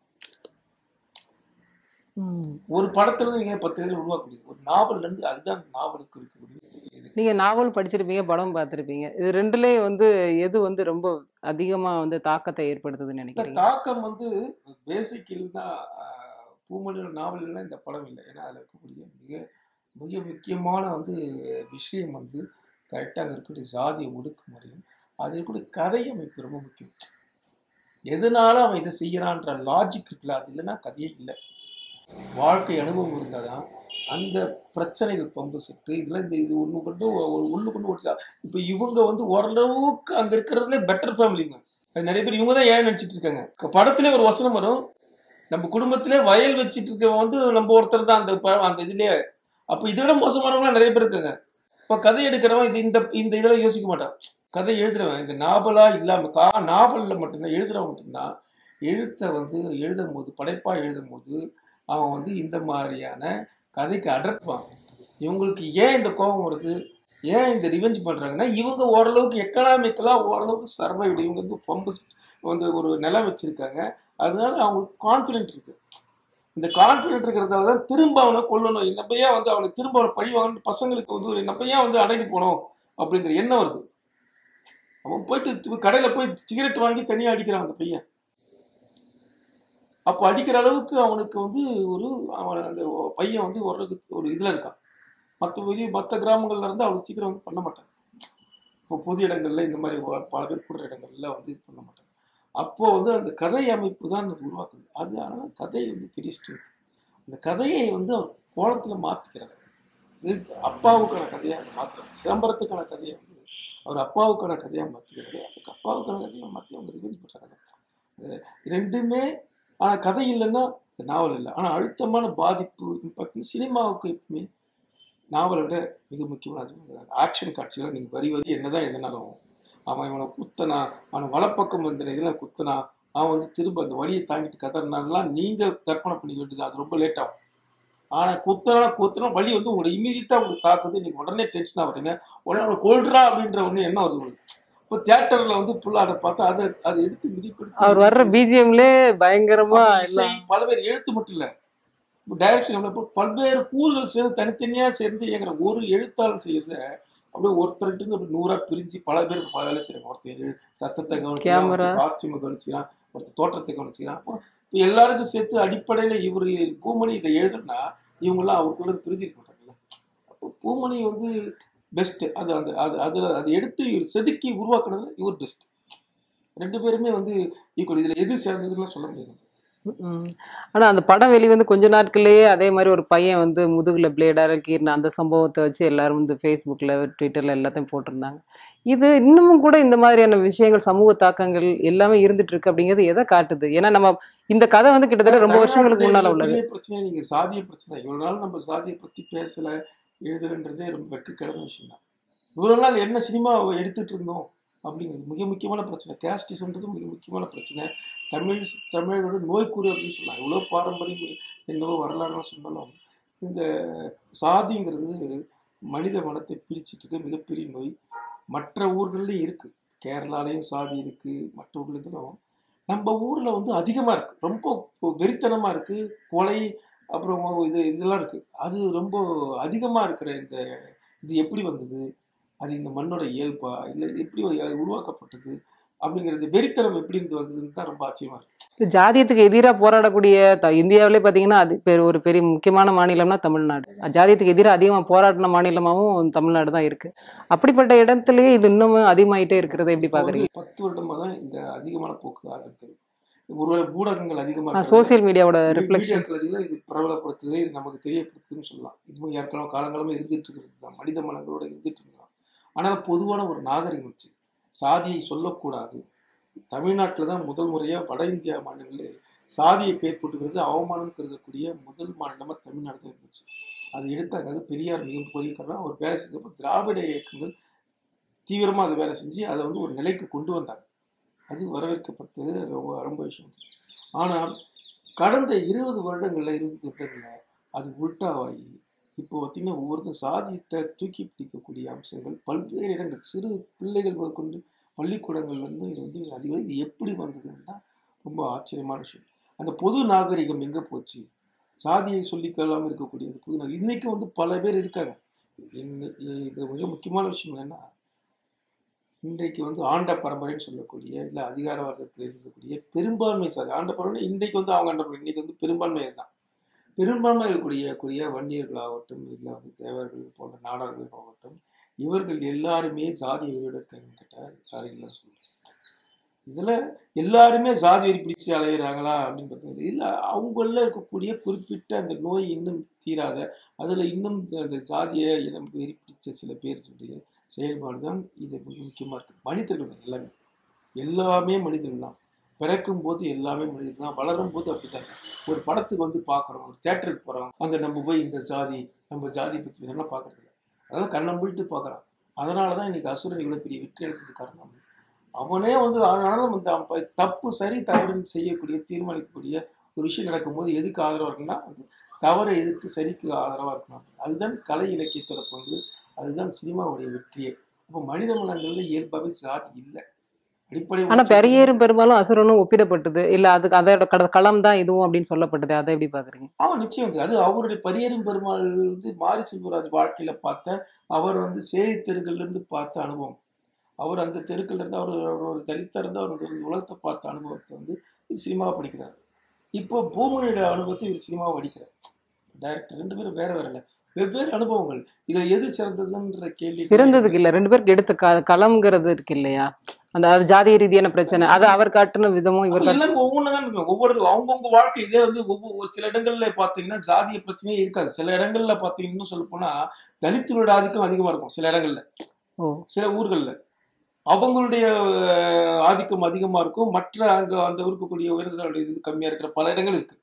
ஒரு படத்துல இருந்து நீங்க பத்து கதைகள் உருவாக்க முடியும் ஒரு நாவல்ல இருந்து அதுதான் நாவலுக்கு இருக்கக்கூடிய இது நீங்க நாவல் படிச்சிருப்பீங்க படம் பார்த்துருப்பீங்க இது ரெண்டுலயே வந்து எது வந்து ரொம்ப அதிகமா வந்து தாக்கத்தை ஏற்படுத்துதுன்னு இந்த நினைக்கிறீங்க தாக்கம் வந்து பேசிக்கில் தான் பூமொழியோட நாவல்கள்லாம் இந்த படம் இல்லை ஏன்னா அதில் இருக்கக்கூடிய மிக மிக முக்கியமான வந்து விஷயம் வந்து கரெக்டாக அங்கே இருக்கக்கூடிய சாதிய ஒடுக்குமுறையும் அது இருக்கக்கூடிய கதை அமைப்பு ரொம்ப முக்கியம் எதனால அவன் இதை செய்யறான்ற லாஜிக் இருக்குல்ல அது இல்லைன்னா கதையே இல்லை வாழ்க்கை அனுபவம் இருந்தால் தான் அந்த பிரச்சனைகள் பம்பு செட்டு இதெல்லாம் இந்த இது ஒன்று கொண்டு ஒன்று கொண்டு ஓட்டுதா இப்போ இவங்க வந்து ஓரளவுக்கு அங்கே இருக்கிறதுலே பெட்டர் ஃபேமிலிங்க அது நிறைய பேர் இவங்க தான் ஏன் நினச்சிட்டு இருக்காங்க க- படத்திலே ஒரு வசனம் வரும் நம்ம குடும்பத்திலே வயல் வச்சிட்டு இருக்கவன் வந்து நம்ம ஒருத்தர் தான் அந்த ப- அந்த இதுலயே அப்போ இதை விட மோசமானவங்களாம் நிறைய பேர் இருக்காங்க இப்போ கதை எடுக்கிறவன் இது இந்த இந்த இதெல்லாம் யோசிக்க மாட்டான் கதை எழுதுறவன் இந்த நாவலா இல்லாம கா நாவலில் மட்டும்தான் எழுதுறவன் மட்டும்தான் எழுத்தை வந்து எழுதும் போது படைப்பா எழுதும் போது அவன் வந்து இந்த மாதிரியான கதைக்கு அடர்த்துவான் இவங்களுக்கு ஏன் இந்த கோபம் வருது ஏன் இந்த ரிவெஞ்ச் பண்றாங்கன்னா இவங்க ஓரளவுக்கு எக்கனாமிக்கலாக ஓரளவுக்கு சர்வைடு இவங்க வந்து பம்பு வந்து ஒரு நிலம் வச்சிருக்காங்க அதனால அவங்களுக்கு கான்ஃபிடென்ட் இருக்கு இந்த கான்ஃபிடென்ட் இருக்கிறதால தான் திரும்ப அவனை கொல்லணும் நம்ம ஏன் வந்து அவனை திரும்ப அவனை பழி வாங்கணும் பசங்களுக்கு வந்து ஒரு நம்ம ஏன் வந்து அடங்கி போனோம் அப்படிங்கிற எண்ணம் வருது அவன் போயிட்டு கடையில் போய் சிகரெட் வாங்கி தனியாக அடிக்கிறான் அந்த பையன் அப்போ அடிக்கிற அளவுக்கு அவனுக்கு வந்து ஒரு அவன் அந்த பையன் வந்து ஓரளவுக்கு ஒரு இதில் இருக்கான் மற்ற வெளி மற்ற கிராமங்கள்ல இருந்து அவ்வளோ சீக்கிரம் வந்து பண்ண மாட்டாங்க இப்போ பொது இடங்கள்ல இந்த மாதிரி ஒரு பல பேர் கூடுற இடங்கள்ல வந்து இது பண்ண மாட்டாங்க அப்போ வந்து அந்த கதை அமைப்பு தான் அது உருவாக்குது அது ஆனால் கதை வந்து பெரிய strength. அந்த கதையை வந்து அவர் கோலத்தில் மாற்றிக்கிறாங்க இது அப்பாவுக்கான கதையாக மாற்றுறாங்க சிதம்பரத்துக்கான கதையை வந்து அவர் அப்பாவுக்கான கதையாக மாற்றிக்கிறாரு அதுக்கு அப்பாவுக்கான கதையாக மாற்றி அவங்க ரிவெஞ்ச் பண்ணுறாங்க அது ரெண்டுமே ஆனால் கதை இல்லைன்னா இந்த நாவல் இல்லை ஆனால் அழுத்தமான பாதிப்பு இம்பாக்ட் சினிமாவுக்கு எப்பவுமே நாவலை விட மிக முக்கியமான ஆக்ஷன் காட்சிகள் நீங்கள் வரி வரி என்னதான் எதுனாலும் அவன் இவனை குத்தனா அவன் வலப்பக்கம் வந்த இதில் குத்தனா அவன் வந்து திரும்ப அந்த வழியை தாங்கிட்டு கதறினாலாம் நீங்கள் கற்பனை பண்ணிக்க வேண்டியது அது ரொம்ப லேட் ஆகும் ஆனால் குத்தனா குத்தனா வழி வந்து உங்களை இமீடியட்டாக உங்களுக்கு தாக்குது நீங்கள் உடனே டென்ஷனாக வரீங்க உடனே அவனை கொள்றா அப்படின்ற ஒன்று என்ன வருது உங்களுக்கு இப்போ தியேட்டரில் வந்து ஃபுல்லாக அதை பார்த்தா அதை அதை எடுத்து மிதிப்படுத்தி அவர் வர்ற பிஜிஎம்லே பயங்கரமா அப்ப இசை எல்லாம் பல பேர் எழுத்து மட்டும் இல்ல டைரக்ஷன் பல்வேறு கூறுகள் சேர்ந்து தனித்தனியா சேர்ந்து இயங்குற ஒரு எழுத்தாளர் செய்யறத அப்படியே ஒருத்தர்கிட்ட இருந்து ஒரு நூறா பிரிஞ்சு பல பேர் பல வேலை செய்யறாங்க ஒருத்தர் சத்தத்தை Camera. கவனிச்சுக்கிறான் காஸ்டியூமை கவனிச்சுக்கிறான் ஒருத்தர் தோற்றத்தை கவனிச்சுக்கிறான் அப்போ இப்ப எல்லாருக்கும் சேர்த்து அடிப்படையில இவர் பூமணி இதை எழுதுனா இவங்கெல்லாம் அவருக்குள்ள இருந்து பிரிஞ்சிருக்க மாட்டாங்கல்ல அப்போ பூமணி வந்து பெஸ்ட் அது அந்த அது அதில் அதை எடுத்து இவர் செதுக்கி உருவாக்குனது இவர் பெஸ்ட் ரெண்டு பேருமே வந்து ஈக்குவல் இதில் எது சேர்ந்ததுன்னு சொல்ல முடியாது ம். ஆனா அந்த படம் வெளிவந்து கொஞ்ச நாட்கள்லயே அதே மாதிரி ஒரு பையன் வந்து முதுகுல பிளேடார கீர்ன அந்த சம்பவத்தை வச்சு எல்லாரும் வந்து ஃபேஸ்புக்ல ட்விட்டர்ல எல்லாத்தையும் போட்டிருந்தாங்க இது இன்னமும் கூட இந்த மாதிரியான விஷயங்கள் சமூக தாக்கங்கள் எல்லாமே இருந்துட்டு இருக்கு அப்படிங்கிறது எதை காட்டுது ஏன்னா நம்ம இந்த கதை வந்து கிட்டத்தட்ட ரொம்ப வருஷங்களுக்கு முன்னால உள்ளது பெரிய பிரச்சனை நீங்க சாதிய பிரச்சனை இவ்வளவு நாள் நம்ம சாதியை பத்தி பேசல எழுதலன்றதே ரொம்ப வெட்கக்கிழமை விஷயம் தான் இவ்வளவு நாள் என்ன சினிமா எடுத்துட்டு இருந்தோம் அப்படிங்கிறது மிக முக்கியமான பிரச்சனை கேஸ்டிசம்ன்றது மிக முக்கியமான பிரச்சனை தமிழ் தமிழோட நோய்க்குறி அப்படின்னு சொல்லலாம் இவ்வளோ பாரம்பரியம் என்னவோ வரலாறுலாம் சொன்னாலும் இந்த சாதிங்கிறது மனித மனத்தை பிரிச்சுட்டு இருக்க மிகப்பெரிய நோய் மற்ற ஊர்கள்லையும் இருக்கு கேரளாலையும் சாதி இருக்கு மற்ற ஊர்லேயும் நம்ம ஊர்ல வந்து அதிகமா இருக்கு ரொம்ப வெறித்தனமா இருக்கு கொலை அப்புறம் இது இதெல்லாம் இருக்கு அது ரொம்ப அதிகமா இருக்கிற இந்த இது எப்படி வந்தது அது இந்த மண்ணோட இயல்பா இல்லை எப்படி அது உருவாக்கப்பட்டது அப்படிங்கிறது வெறித்தனம் எப்படி இருந்து வந்ததுன்னு தான் ரொம்ப ஆச்சரியமா இருக்கு இது ஜாதியத்துக்கு எதிராக போராடக்கூடிய த இந்தியாவிலே பார்த்தீங்கன்னா அது பெரு ஒரு பெரிய முக்கியமான மாநிலம்னா தமிழ்நாடு ஜாதியத்துக்கு எதிராக அதிகமாக போராடின மாநிலமாகவும் தமிழ்நாடு தான் இருக்கு அப்படிப்பட்ட இடத்துலயே இது இன்னமும் அதிகமாயிட்டே இருக்கிறத எப்படி இப்போ பாக்குறீங்க வந்து பத்து வருடமா தான் இந்த அதிகமான போக்கு இருக்குது ஒருவேளை ஊடகங்கள் அதிகமா இருக்கிறது. சோசியல் மீடியாவோட மீ- ரிஃப்ளெக்ஷன்ஸ் மீடியாக்கள் இது பிரபலப்படுத்துது இது நமக்கு தெரியப்படுத்துதுன்னு சொல்லலாம் இதுவும் ஏற்கனவே காலங்காலமா இருந்துட்டு இருக்கிறது தான் மனித மனங்களோட இருந்துட்டு இருக்கலாம் ஆனால் பொதுவான ஒரு நாகரிகம் வச்சு சாதியை சொல்லக்கூடாது தமிழ்நாட்டில் தான் முதல் முறையா வட இந்தியா மாநிலங்களில் சாதியை பேர் போட்டுக்கிறது அவமானம் கருதக்கூடிய முதல் மாநிலமா தமிழ்நாடு தான் இருந்துச்சு அது எடுத்தாங்க அது பெரியார் மிக பெரிய காரணம் அவர் வேலை செஞ்சப்போ திராவிட இயக்கங்கள் தீவிரமா அதை வேலை செஞ்சு அதை வந்து ஒரு நிலைக்கு கொண்டு வந்தாங்க அது வரவேற்கப்பட்டது ரொம்ப ரொம்ப விஷயம் ஆனால் கடந்த இருபது வருடங்கள்ல இருபது வருடங்கள்ல அது உல்டாவாகி இப்போ பார்த்தீங்கன்னா ஒவ்வொருத்தரும் சாதியத்தை தூக்கி பிடிக்கக்கூடிய அம்சங்கள் பல்வேறு இடங்கள் சிறு பிள்ளைகள் முதற்கொண்டு பள்ளிக்கூடங்கள்ல இருந்து இது வந்து அது இது எப்படி வந்ததுன்னா ரொம்ப ஆச்சரியமான விஷயம் அந்த பொது நாகரிகம் எங்க போச்சு சாதியை சொல்லிக்கொள்ளாமல் இருக்கக்கூடியது புது நாகரிகம் இன்னைக்கு வந்து பல பேர் இருக்காங்க இன்னை- இது மிக முக்கியமான விஷயம் என்னன்னா இன்றைக்கு வந்து ஆண்ட பரம்பரைன்னு சொல்லக்கூடிய இல்லை அதிகார வர்க்கத்தில் இருக்கக்கூடிய பெரும்பான்மை சாதி ஆண்ட பரம்பரை இன்றைக்கு வந்து அவங்க ஆண்ட பரம்பரை இன்னைக்கு வந்து பெரும்பான்மை தான் பெரும்பான்மை இருக்கக்கூடிய கூடிய வன்னியர்களாகட்டும் இல்லை வந்து தேவர்கள் போன்ற நாடார்கள் ஆகட்டும் இவர்கள் எல்லாருமே சாதி வெறியோட இருக்காங்கன்னு கேட்டால் யாரும் இல்லைன்னு சொல்லுவாங்க இதுல எல்லாருமே சாதி வெறி பிடிச்சு அலையிறாங்களா அப்படின்னு பார்த்தீங்கன்னா இல்லை அவங்கள இருக்கக்கூடிய குறிப்பிட்ட அந்த நோய் இன்னும் தீராத அதுல இன்னும் அந்த ஜாதிய இனம் வெறி பிடிச்ச சில பேருடைய செயல்பாடு தான் இது மிக முக்கியமா இருக்கு மனிதர்கள் தான் எல்லாமே எல்லாமே மனிதர்கள் தான் பிறக்கும் போது எல்லாமே மனிதர்கள் தான் வளரும் போது அப்படித்தான் ஒரு படத்துக்கு வந்து பார்க்குறோம் ஒரு தேட்டருக்கு போறோம் அங்க நம்ம போய் இந்த ஜாதி நம்ம ஜாதி பற்றி பேசலாம் பார்க்கறது இல்லை அதான் கண்ணை மூடிட்டு பார்க்குறான் அதனால தான் இன்னைக்கு அசுரன் இவ்வளோ பெரிய வெற்றி அடைஞ்சது காரணம் அவனே வந்து ஆனாலும் இந்த அவன் தப்பு சரி தவறுன்னு செய்யக்கூடிய தீர்மானிக்கக்கூடிய ஒரு விஷயம் நடக்கும்போது எதுக்கு ஆதரவாக இருக்குன்னா அது தவறை எதிர்த்து சரிக்கு ஆதரவாக இருக்கணும் அதுதான் கலை இலக்கியத்தோட பங்கு அதுதான் சினிமாவுடைய வெற்றியே அப்போ மனித மனங்கள்ல இயல்பாகவே சாதி இல்லை அடிப்படை ஆனா பெரியரும் பெரும்பாலும் அசுரனும் ஒப்பிடப்பட்டது இல்ல அதுக்கு அதோட கட- களம் தான் இதுவும் அப்படின்னு சொல்லப்பட்டது அதை எப்படி பாக்குறீங்க ஆமா நிச்சயம் வந்து அது அவருடைய பரியரும் பெருமாள் வந்து மாரி செல்வராஜ் வாழ்க்கையில பார்த்த அவர் வந்து சேரி தெருக்கள்ல இருந்து பார்த்த அனுபவம் அவர் அந்த தெருக்கள்ல இருந்து அவர் அவர் ஒரு தலித்தா இருந்து அவருடைய உலகத்தை பார்த்த அனுபவத்தை வந்து இது சினிமாவை படிக்கிறார் இப்போ பூமணியோட அனுபவத்தை இவர் சினிமாவை படிக்கிறார் டைரக்டர் ரெண்டு பேரும் வேற வேற இல்லை வெவ்வேறு அனுபவங்கள் இதுல எது சிறந்ததுன்ற கேள்வி சிறந்ததுக்கு இல்ல ரெண்டு பேருக்கு எடுத்த க களம்ங்கிறது இருக்கு இல்லையா அந்த அது ஜாதிய ரீதியான பிரச்சனை அது அவர் காட்டுன விதமும் இவர் அப்ப எல்லாம் ஒவ்வொன்று தான் இருக்கும் ஒவ்வொரு அவங்கவுங்க வாழ்க்கை இதே வந்து ஒவ்வொரு சில இடங்கள்ல பாத்தீங்கன்னா ஜாதிய பிரச்சனையே இருக்காது சில இடங்கள்ல பாத்தீங்கன்னா சொல்ல போனா தலித்துகளோட ஆதிக்கம் அதிகமா இருக்கும் சில இடங்கள்ல ஓ சில ஊர்கள்ல அவங்களுடைய அஹ், ஆதிக்கம் அதிகமா இருக்கும் மற்ற அங்க அந்த இருக்கக்கூடிய உயர்ந்தோட இது கம்மியா இருக்கிற பல இடங்கள் இருக்கு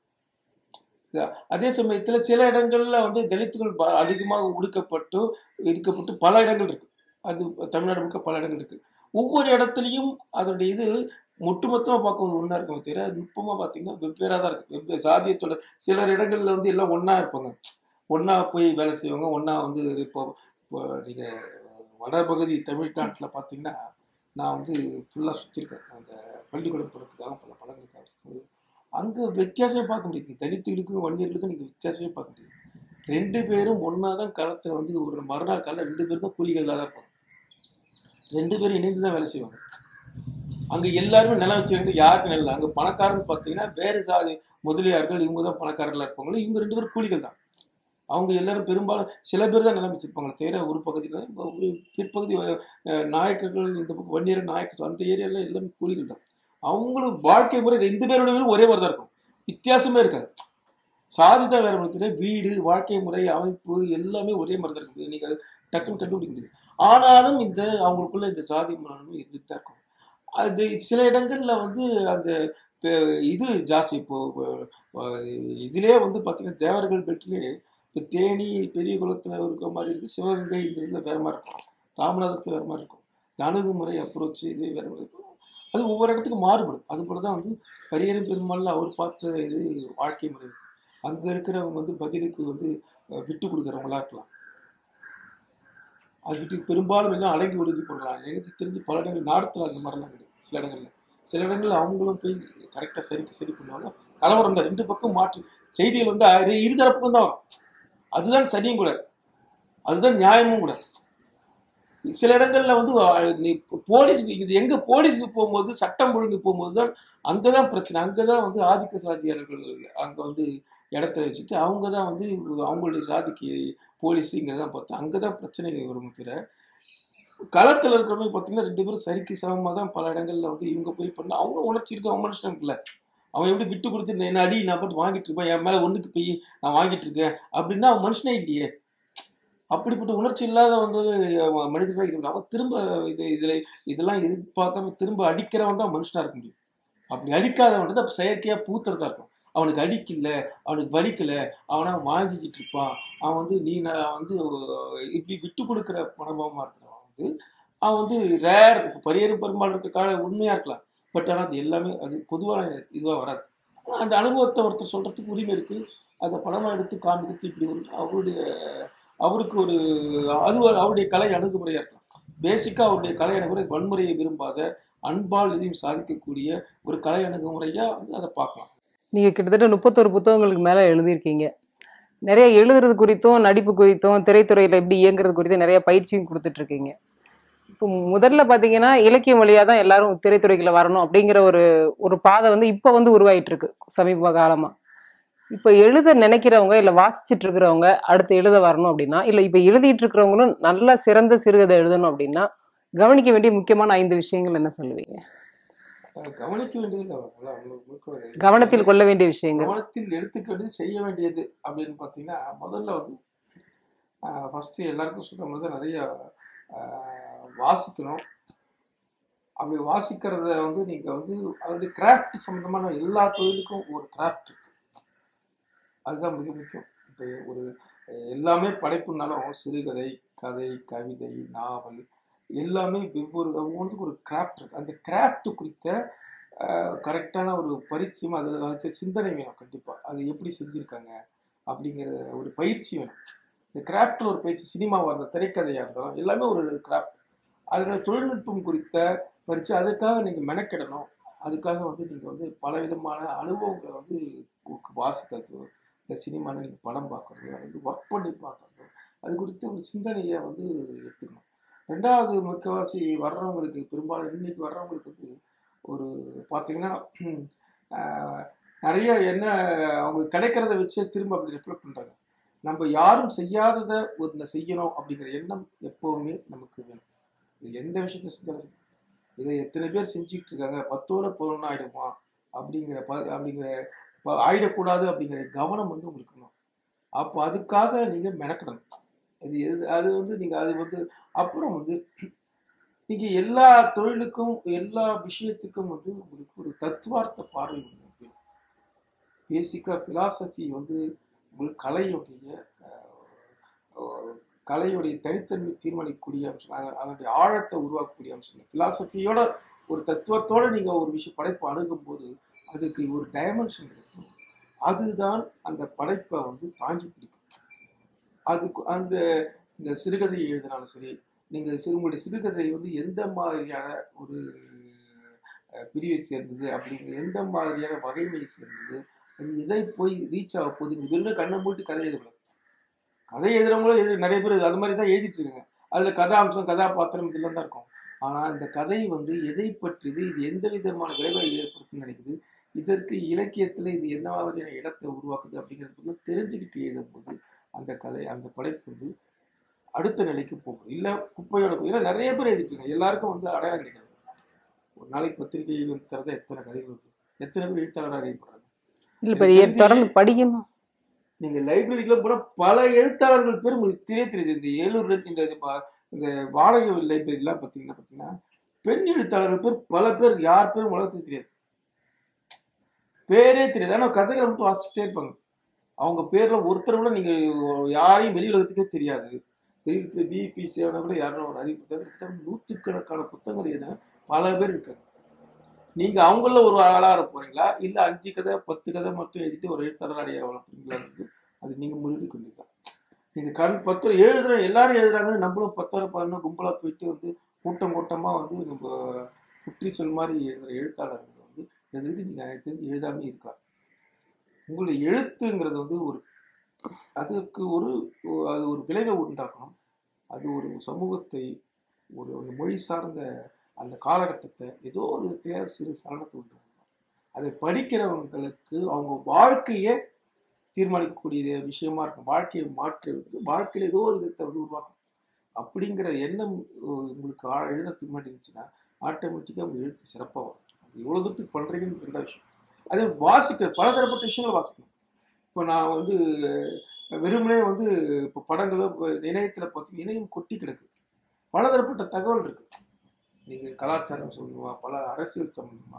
இதா- அதே சமயத்துல சில இடங்கள்ல வந்து தலித்துகள் ப- அதிகமாக ஒடுக்கப்பட்டு இருக்கப்பட்டு பல இடங்கள் இருக்கு அது தமிழ்நாடு முழுக்க பல இடங்கள் இருக்கு ஒவ்வொரு இடத்துலையும் அதனுடைய இது ஒட்டுமொத்தமா பார்க்கும்போது ஒண்ணா இருக்கும் தவிர நுட்பமா பார்த்தீங்கன்னா வெவ்வேறா தான் இருக்கு வெவ்வேறு ஜாதியத்தோட சில இடங்கள்ல வந்து எல்லாம் ஒண்ணா இருப்பாங்க ஒண்ணா போய் வேலை செய்வாங்க ஒண்ணா வந்து இப்போ இப்போ நீங்க வடபகுதி தமிழ்நாட்டுல பார்த்தீங்கன்னா நான் வந்து ஃபுல்லாக சுற்றிருக்கேன் அந்த பள்ளிக்கூடம் போகிறதுக்காக பல படங்களுக்காக அங்கே வித்தியாசமே பார்க்க முடியாது தலித்துகளுக்கும் வன்னியர்களுக்கும் நீங்கள் வித்தியாசமே பார்க்க முடியாது ரெண்டு பேரும் ஒன்றா தான் களத்தில் வந்து ஒரு மறுநாள் காலையில் ரெண்டு பேரும் தான் கூலிகளாக தான் இருப்பாங்க ரெண்டு பேரும் இணைந்து தான் வேலை செய்வாங்க அங்கே எல்லாருமே நிலம் வச்சுக்கிட்டு யாருக்கு நிலம் இல்லை அங்கே பணக்காரன்னு பார்த்தீங்கன்னா வேறு சாதி முதலியார்கள் இவங்க தான் பணக்காரர்களாக இருப்பாங்களோ இவங்க ரெண்டு பேரும் கூலிகள் தான் அவங்க எல்லாரும் பெரும்பாலும் சில பேர் தான் நிலம் வச்சிருப்பாங்க தவிர ஒரு பகுதியில் ஒரு பிற்பகுதி அஹ், நாயக்கர்கள் இந்த பக்கம் வன்னியர் நாயக்கர் அந்த ஏரியாவில் எல்லாமே கூலிகள் தான் அவங்களும் வாழ்க்கை முறை ரெண்டு பேரோட ஒரே மாதிரி தான் இருக்கும் வித்தியாசமே இருக்காது சாதி தான் வேற மாதிரி வீடு வாழ்க்கை முறை அமைப்பு எல்லாமே ஒரே மாதிரி தான் இருக்குது நீங்கள் டக்குன்னு கண்டுபிடிக்க முடியாது ஆனாலும் இந்த அவங்களுக்குள்ள இந்த சாதி மரணமும் இருந்துட்டு தான் இருக்கும் அது சில இடங்கள்ல வந்து அந்த அஹ், இது ஜாஸ்தி இப்போ அஹ், இதுலயே வந்து பார்த்தீங்கன்னா தேவர்கள் பெட்டிலே இப்போ தேனி பெரிய குளத்தில் இருக்கிற மாதிரி இருக்குது சிவகங்கை இந்த இதில் வேற மாதிரி இருக்கும் ராமநாதத்தில் வேற மாதிரி இருக்கும் இந்த அணுகுமுறை அப்ரோச் இது வேற மாதிரி இருக்கும் அது ஒவ்வொரு இடத்துக்கு மாறுபடும் அது போல தான் வந்து பரியரும் பெருமாள்ல அவர் பார்த்த இது வாழ்க்கை முறை இருக்கு. அங்க இருக்கிறவங்க வந்து பதிலுக்கு வந்து அஹ், விட்டு கொடுக்குறவங்களா இருக்கலாம் அது விட்டு பெரும்பாலும் எல்லாம் அடங்கி ஒடுங்கி போடலாம் எனக்கு தெரிஞ்சு பல இடங்கள் நாடத்தில் அந்த மாதிரிலாம் கிடையாது சில இடங்கள்ல சில இடங்கள்ல அவங்களும் போய் கரெக்டாக சரிக்கு சரி பண்ணுவாங்க கலவரம் தான் ரெண்டு பக்கம் மாற்று செய்திகள் வந்து இரு- இருதரப்புக்கும் தான் வரும் அதுதான் சரியும் கூட அதுதான் நியாயமும் கூட சில இடங்கள்ல வந்து அஹ், நீ போலீஸ்க்கு இது எங்க போலீஸுக்கு போகும்போது சட்டம் ஒழுங்கு போகும்போது தான் அங்கதான் பிரச்சனை அங்கதான் வந்து ஆதிக்க சாதியாளர்கள் அங்க வந்து இடத்த வச்சுட்டு அவங்க தான் வந்து அவங்களுடைய சாதிக்கு போலீஸுங்கிறத பார்த்தா அங்கதான் பிரச்சனை வரும் தவிர களத்தில் இருக்கிறவங்க பார்த்தீங்கன்னா ரெண்டு பேரும் சரிக்கு சமமாக தான் பல இடங்கள்ல வந்து இவங்க போய் பண்ண அவங்க உணர்ச்சி இருக்கு அவங்க மனுஷன் இருக்குல்ல அவன் எப்படி விட்டு கொடுத்து என்ன அடி நான் போட்டு வாங்கிட்டு இருப்பேன் என் மேல ஒண்ணுக்கு போய் நான் வாங்கிட்டு இருக்கேன் அப்படின்னா அவன் மனுஷனே இல்லையே அப்படிப்பட்ட உணர்ச்சி இல்லாத வந்து அவன் மனிதர்களாக இருக்க அவன் திரும்ப இது இதுல இதெல்லாம் எதிர்பார்க்காம திரும்ப அடிக்கிறவன் தான் மனுஷனா இருக்க முடியும் அப்படி அடிக்காதவன் வந்து அப்ப செயற்கையா பூத்துறதா இருக்கும் அவனுக்கு அடிக்கல அவனுக்கு வலிக்கல அவனா வாங்கிக்கிட்டு இருப்பான் அவன் வந்து நீ நான் வந்து இப்படி விட்டு கொடுக்குற மனோபாவமா இருக்கிறவன் வந்து அவன் வந்து ரேர் பரியரும் பெருமாள் இருக்க கால உண்மையா இருக்கலாம் பட் ஆனால் அது எல்லாமே அது பொதுவான இதுவாக வராது ஆனா அந்த அனுபவத்தை ஒருத்தர் சொல்றதுக்கு உரிமை இருக்கு அதை படமா எடுத்து காமிக்கிறது இப்படி ஒரு அவருடைய அவருக்கு ஒரு அது ஒரு அவருடைய கலை அணுகுமுறையா இருக்கலாம் பேசிக்கா அவருடைய கலை அணுகுமுறை வன்முறையை விரும்பாத அன்பால் எதையும் சாதிக்கக்கூடிய ஒரு கலை அணுகுமுறையா வந்து அதை பார்க்கலாம் நீங்க கிட்டத்தட்ட முப்பத்தொரு புத்தகங்களுக்கு மேல எழுதியிருக்கீங்க நிறைய எழுதுறது குறித்தும் நடிப்பு குறித்தும் திரைத்துறையில எப்படி இயங்குறது குறித்தும் நிறைய பயிற்சியும் கொடுத்துட்டு இருக்கீங்க இப்போ முதல்ல பாத்தீங்கன்னா இலக்கியம் வழியா தான் எல்லாரும் திரைத்துறைக்குள்ள வரணும் அப்படிங்கிற ஒரு ஒரு பாதை வந்து இப்போ வந்து உருவாயிட்டு இருக்கு சமீப காலமா இப்போ எழுத நினைக்கிறவங்க இல்ல வாசிச்சுட்டு இருக்கிறவங்க அடுத்து எழுத வரணும் அப்படின்னா இல்ல இப்ப எழுதிட்டு இருக்கிறவங்களும் நல்ல சிறந்த சிறுகதை எழுதணும் அப்படின்னா கவனிக்க வேண்டிய முக்கியமான ஐந்து விஷயங்கள் என்ன சொல்லுவீங்க அஹ் கவனிக்க வேண்டியது இல்லை அவங்கள அவங்களுக்கு முழுக்க கவனத்தில் கொள்ள வேண்டிய விஷயங்கள் கவனத்தில் எடுத்துக்கிட்டு செய்ய வேண்டியது அப்படின்னு பார்த்தீங்கன்னா முதல்ல வந்து ஃபஸ்ட்டு எல்லாருக்கும் சொல்கிற மாதிரி தான் நிறைய ஆஹ், வாசிக்கணும் அப்படி வாசிக்கிறத வந்து நீங்கள் வந்து அது கிராஃப்ட் சம்மந்தமான எல்லா தொழிலுக்கும் ஒரு கிராஃப்ட் இருக்கு அதுதான் மிக முக்கியம் இப்போ ஒரு அஹ், எல்லாமே படைப்புனாலும் சிறுகதை கதை கவிதை நாவல் எல்லாமே வெவ்வேறு ஒவ்வொன்றுக்கும் ஒரு கிராஃப்ட் இருக்கு அந்த கிராஃப்ட் குறித்த கரெக்டான ஒரு பரிச்சயம் அது அதுக்கு சிந்தனை வேணும் கண்டிப்பாக அது எப்படி செஞ்சுருக்காங்க அப்படிங்கிற ஒரு பயிற்சி வேணும் இந்த கிராஃப்டில் ஒரு பயிற்சி சினிமாவாக இருந்தால் திரைக்கதையாக இருந்தாலும் எல்லாமே ஒரு கிராஃப்ட் அதில் தொழில்நுட்பம் குறித்த பயிற்சி அதுக்காக நீங்கள் மெனக்கிடணும் அதுக்காக வந்து நீங்கள் வந்து பல விதமான அனுபவங்களை வந்து வாசிக்கிறது இந்த சினிமாவில் நீங்கள் படம் பார்க்குறது அது வந்து ஒர்க் பண்ணி பார்க்குறது அது குறித்த ஒரு சிந்தனையை வந்து எடுத்துக்கணும் ரெண்டாவது முக்கவாசி வர்றவங்களுக்கு பெரும்பாலும் இன்னைக்கு வர்றவங்களுக்கு வந்து ஒரு பார்த்தீங்கன்னா ஆஹ், நிறைய என்ன அவங்களுக்கு கிடைக்கிறத வச்சு திரும்ப அப்படி ரிஃப்ளெக்ட் பண்ணுறாங்க நம்ம யாரும் செய்யாததை ஒன்று செய்யணும் அப்படிங்கிற எண்ணம் எப்போவுமே நமக்கு வேணும் இது எந்த விஷயத்த செஞ்சாலும் சரி. இதை எத்தனை பேர் செஞ்சுக்கிட்டு இருக்காங்க பத்தோட பதினொன்று ஆயிடுமா அப்படிங்கிற ப அப்படிங்கிற ப- ஆயிடக்கூடாது அப்படிங்கிற கவனம் வந்து உங்களுக்கு இருக்கணும் அப்போ அதுக்காக நீங்கள் மெனக்கிடணும் அது எது அது வந்து நீங்கள் அது வந்து அப்புறம் வந்து நீங்க எல்லா தொழிலுக்கும் எல்லா விஷயத்துக்கும் வந்து உங்களுக்கு ஒரு தத்துவார்த்த பார்வை ஒன்று பேசிக்கா பிலாசபி வந்து உங்களுக்கு கலையுடைய அஹ், கலையுடைய தனித்தன்மை தீர்மானிக்கக்கூடிய அம்சம் அத- அதனுடைய ஆழத்தை உருவாக்கக்கூடிய அம்சம் பிலாசபியோட ஒரு தத்துவத்தோட நீங்க ஒரு விஷயம் படைப்பு அணுகும் போது அதுக்கு ஒரு டைமென்ஷன் இருக்கும் அதுதான் அந்த படைப்பை வந்து தாங்கி பிடிக்கும் அதுக்கு அந்த இந்த சிறுகதை எழுதினாலும் சரி நீங்கள் சிறு உங்களுடைய சிறுகதை வந்து எந்த மாதிரியான ஒரு அஹ், பிரிவை சேர்ந்தது அப்படிங்கிற எந்த மாதிரியான வகைமையை சேர்ந்தது அது எதை போய் ரீச் ஆக போகுது நீங்கள் வெறும் கண்ணை மூட்டு கதை எழுதக்கூடாது கதை எழுதுறவங்களும் எழுதி நிறைய பேர் அது மாதிரி தான் எழுதிட்டு இருக்காங்க அதில் கதாம்சம் கதாபாத்திரம் இதெல்லாம் தான் இருக்கும் ஆனால் இந்த கதை வந்து எதை பற்றியது இது எந்த விதமான விளைவை ஏற்படுத்தி நினைக்குது இதற்கு இலக்கியத்தில் இது என்ன மாதிரியான இடத்தை உருவாக்குது அப்படிங்கிறது பத்தி தெரிஞ்சுக்கிட்டு எழுதும்போது அந்த கதை அந்த படைப்பு வந்து அடுத்த நிலைக்கு போகும் இல்லை குப்பையோட போய் ஏன்னா நிறைய பேர் எழுதிட்டு இருக்காங்க எல்லாருக்கும் வந்து அடையாளம் கிடைக்காது ஒரு நாளைக்கு பத்திரிகை வந்து திறந்த எத்தனை கதைகள் வருது எத்தனை பேர் எழுத்தாளராக அறியப்படுறாங்க இல்லை பெரிய தொடர்ந்து படிக்கணும் நீங்க லைப்ரரிக்குள்ள போனா பல எழுத்தாளர்கள் பேர் உங்களுக்கு தெரிய தெரியுது இந்த ஏழூர் ரெட் இந்த இது பா- இந்த வாடகை லைப்ரரிலாம் பார்த்தீங்கன்னா பார்த்தீங்கன்னா பெண் எழுத்தாளர்கள் பேர் பல பேர் யார் பேரும் உலகத்துக்கு தெரியாது பேரே தெரியாது ஆனால் கதைகளை மட்டும் வாசிச்சுட்டே இருப்பாங்க அவங்க பேர்ல ஒருத்தர் கூட நீங்க யாரையும் வெளி உலகத்துக்கே தெரியாது வெளியுலகத்துல பிபி சேவனை கூட யாரும் ஒரு அறிவு புத்தகம் கிட்டத்தட்ட நூற்றுக்கணக்கான புத்தகங்கள் எழுதின பல பேர் இருக்காங்க நீங்க அவங்கள ஒரு ஆளாக போறீங்களா இல்ல அஞ்சு கதை பத்து கதை மட்டும் எழுதிட்டு ஒரு எழுத்தாளர் அடைய வளர்ப்பீங்களான்னு அது நீங்க முடிவு கொண்டிருக்கலாம் நீங்க கண் பத்து ரூபா எழுதுற எல்லாரும் எழுதுறாங்க நம்மளும் பத்து ரூபா பதினொன்று கும்பலா போயிட்டு வந்து கூட்டம் கூட்டமா வந்து நம்ம குற்றி சொல் மாதிரி எழுதுற எழுத்தாளர்கள் வந்து எதுக்கு நீங்க எனக்கு தெரிஞ்சு எழுதாமே இருக்கலாம் உங்களுடைய எழுத்துங்கிறது வந்து ஒரு அதுக்கு ஒரு அது ஒரு விளைவை உண்டாக்கணும் அது ஒரு சமூகத்தை ஒரு ஒரு மொழி சார்ந்த அந்த காலகட்டத்தை ஏதோ ஒரு விதத்தில சிறு சலனத்தை உண்டு பண்ணணும். அதை படிக்கிறவங்களுக்கு அவங்க வாழ்க்கையே தீர்மானிக்கக்கூடிய விஷயமா இருக்கும் வாழ்க்கையை மாற்றுறது வாழ்க்கையில ஏதோ ஒரு விதத்தை வந்து உருவாக்கும் அப்படிங்கிற எண்ணம் அஹ், உங்களுக்கு ஆ- எழுதுறதுக்கு முன்னாடி இருந்துச்சுன்னா ஆட்டோமேட்டிக்காக உங்க எழுத்து சிறப்பாக வரும் அது எவ்வளோ தூரத்துக்கு பண்ணுறீங்கன்னு ரெண்டாவது விஷயம் அதே வாசிக்கிற பலதரப்பட்ட விஷயங்களை வாசிக்கணும் இப்போ நான் வந்து வெறுமனே வந்து இப்போ படங்களோ இப்போ இணையத்தில் பார்த்தீங்கன்னா இணையம் கொட்டி கிடக்கு பலதரப்பட்ட தகவல் இருக்கு நீங்கள் கலாச்சாரம் சொல்லணுமா பல அரசியல் சம்பந்தமா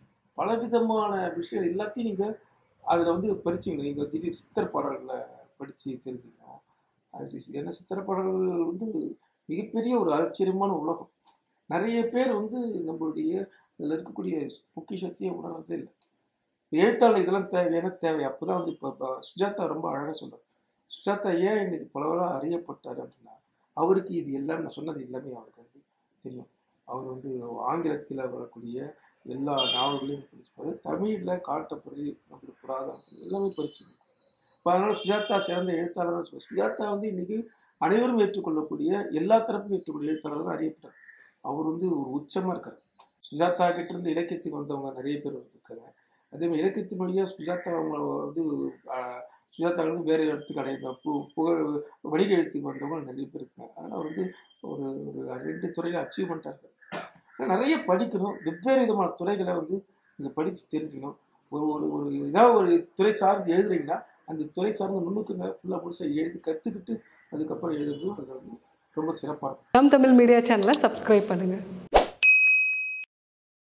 பல விதமான விஷயம் எல்லாத்தையும் நீங்கள் அதில் வந்து படிச்சுக்கணும் நீங்கள் திடீர் சித்தர் பாடல்களை படித்து தெரிஞ்சுக்கணும் அது சி- ஏன்னா சித்திர பாடல்கள் வந்து மிகப்பெரிய ஒரு ஆச்சரியமான உலகம் நிறைய பேர் வந்து நம்மளுடைய இதில் இருக்கக்கூடிய பொக்கிஷத்தையே உணர்றதே இல்லை எழுத்தாளர் இதெல்லாம் தேவையான தேவை அப்போதான் வந்து இப்போ இப்போ சுஜாதா ரொம்ப அழகாக சொல்றார் சுஜாதா ஏன் இன்னைக்கு பலவராக அறியப்பட்டார் அப்படின்னா அவருக்கு இது எல்லாம் நான் சொன்னது எல்லாமே அவருக்கு வந்து தெரியும் அவர் வந்து ஆங்கிலத்தில் வரக்கூடிய எல்லா நாவல்களையும் படிச்சுப்பாரு தமிழில் காட்டப்பொறி நம்மளுக்கு புராதம் எல்லாமே படிச்சுக்கணும் இப்போ அதனால சுஜாதா சிறந்த எழுத்தாளர் சொல்ல சுஜாதா வந்து இன்னைக்கு அனைவரும் ஏற்றுக்கொள்ளக்கூடிய எல்லா தரப்பும் ஏற்றுக்கொள்ள எழுத்தாளர் தான் அறியப்பட்டார் அவர் வந்து ஒரு உச்சமா இருக்கார் சுஜாதா கிட்ட இருந்து இலக்கியத்துக்கு வந்தவங்க நிறைய பேர் வந்திருக்காங்க அதே மாதிரி இலக்கியத்தின் வழியாக சுஜாதா அவங்க வந்து ஆஹ், சுஜாதா வந்து வேற இடத்துக்கு அடைய பு புகழ் வணிக எழுத்துக்கு வந்தவங்க நிறைய பேர் இருக்காங்க அதனால் அவர் வந்து ஒரு ஒரு ரெண்டு துறையில் அச்சீவ்மெண்ட்டாக இருக்கார் ஆனா நிறைய படிக்கணும் வெவ்வேறு விதமான துறைகளை வந்து நீங்கள் படித்து தெரிஞ்சுக்கணும் ஒரு ஒரு ஒரு ஏதாவது ஒரு துறை சார்ந்து எழுதுறீங்கன்னா அந்த துறை சார்ந்த நுணுக்கங்களை ஃபுல்லாக முழுசாக எழுதி கற்றுக்கிட்டு அதுக்கப்புறம் எழுதுறது அது வந்து ரொம்ப சிறப்பாக இருக்கும் நாம் தமிழ் மீடியா சேனலை சப்ஸ்கிரைப் பண்ணுங்கள்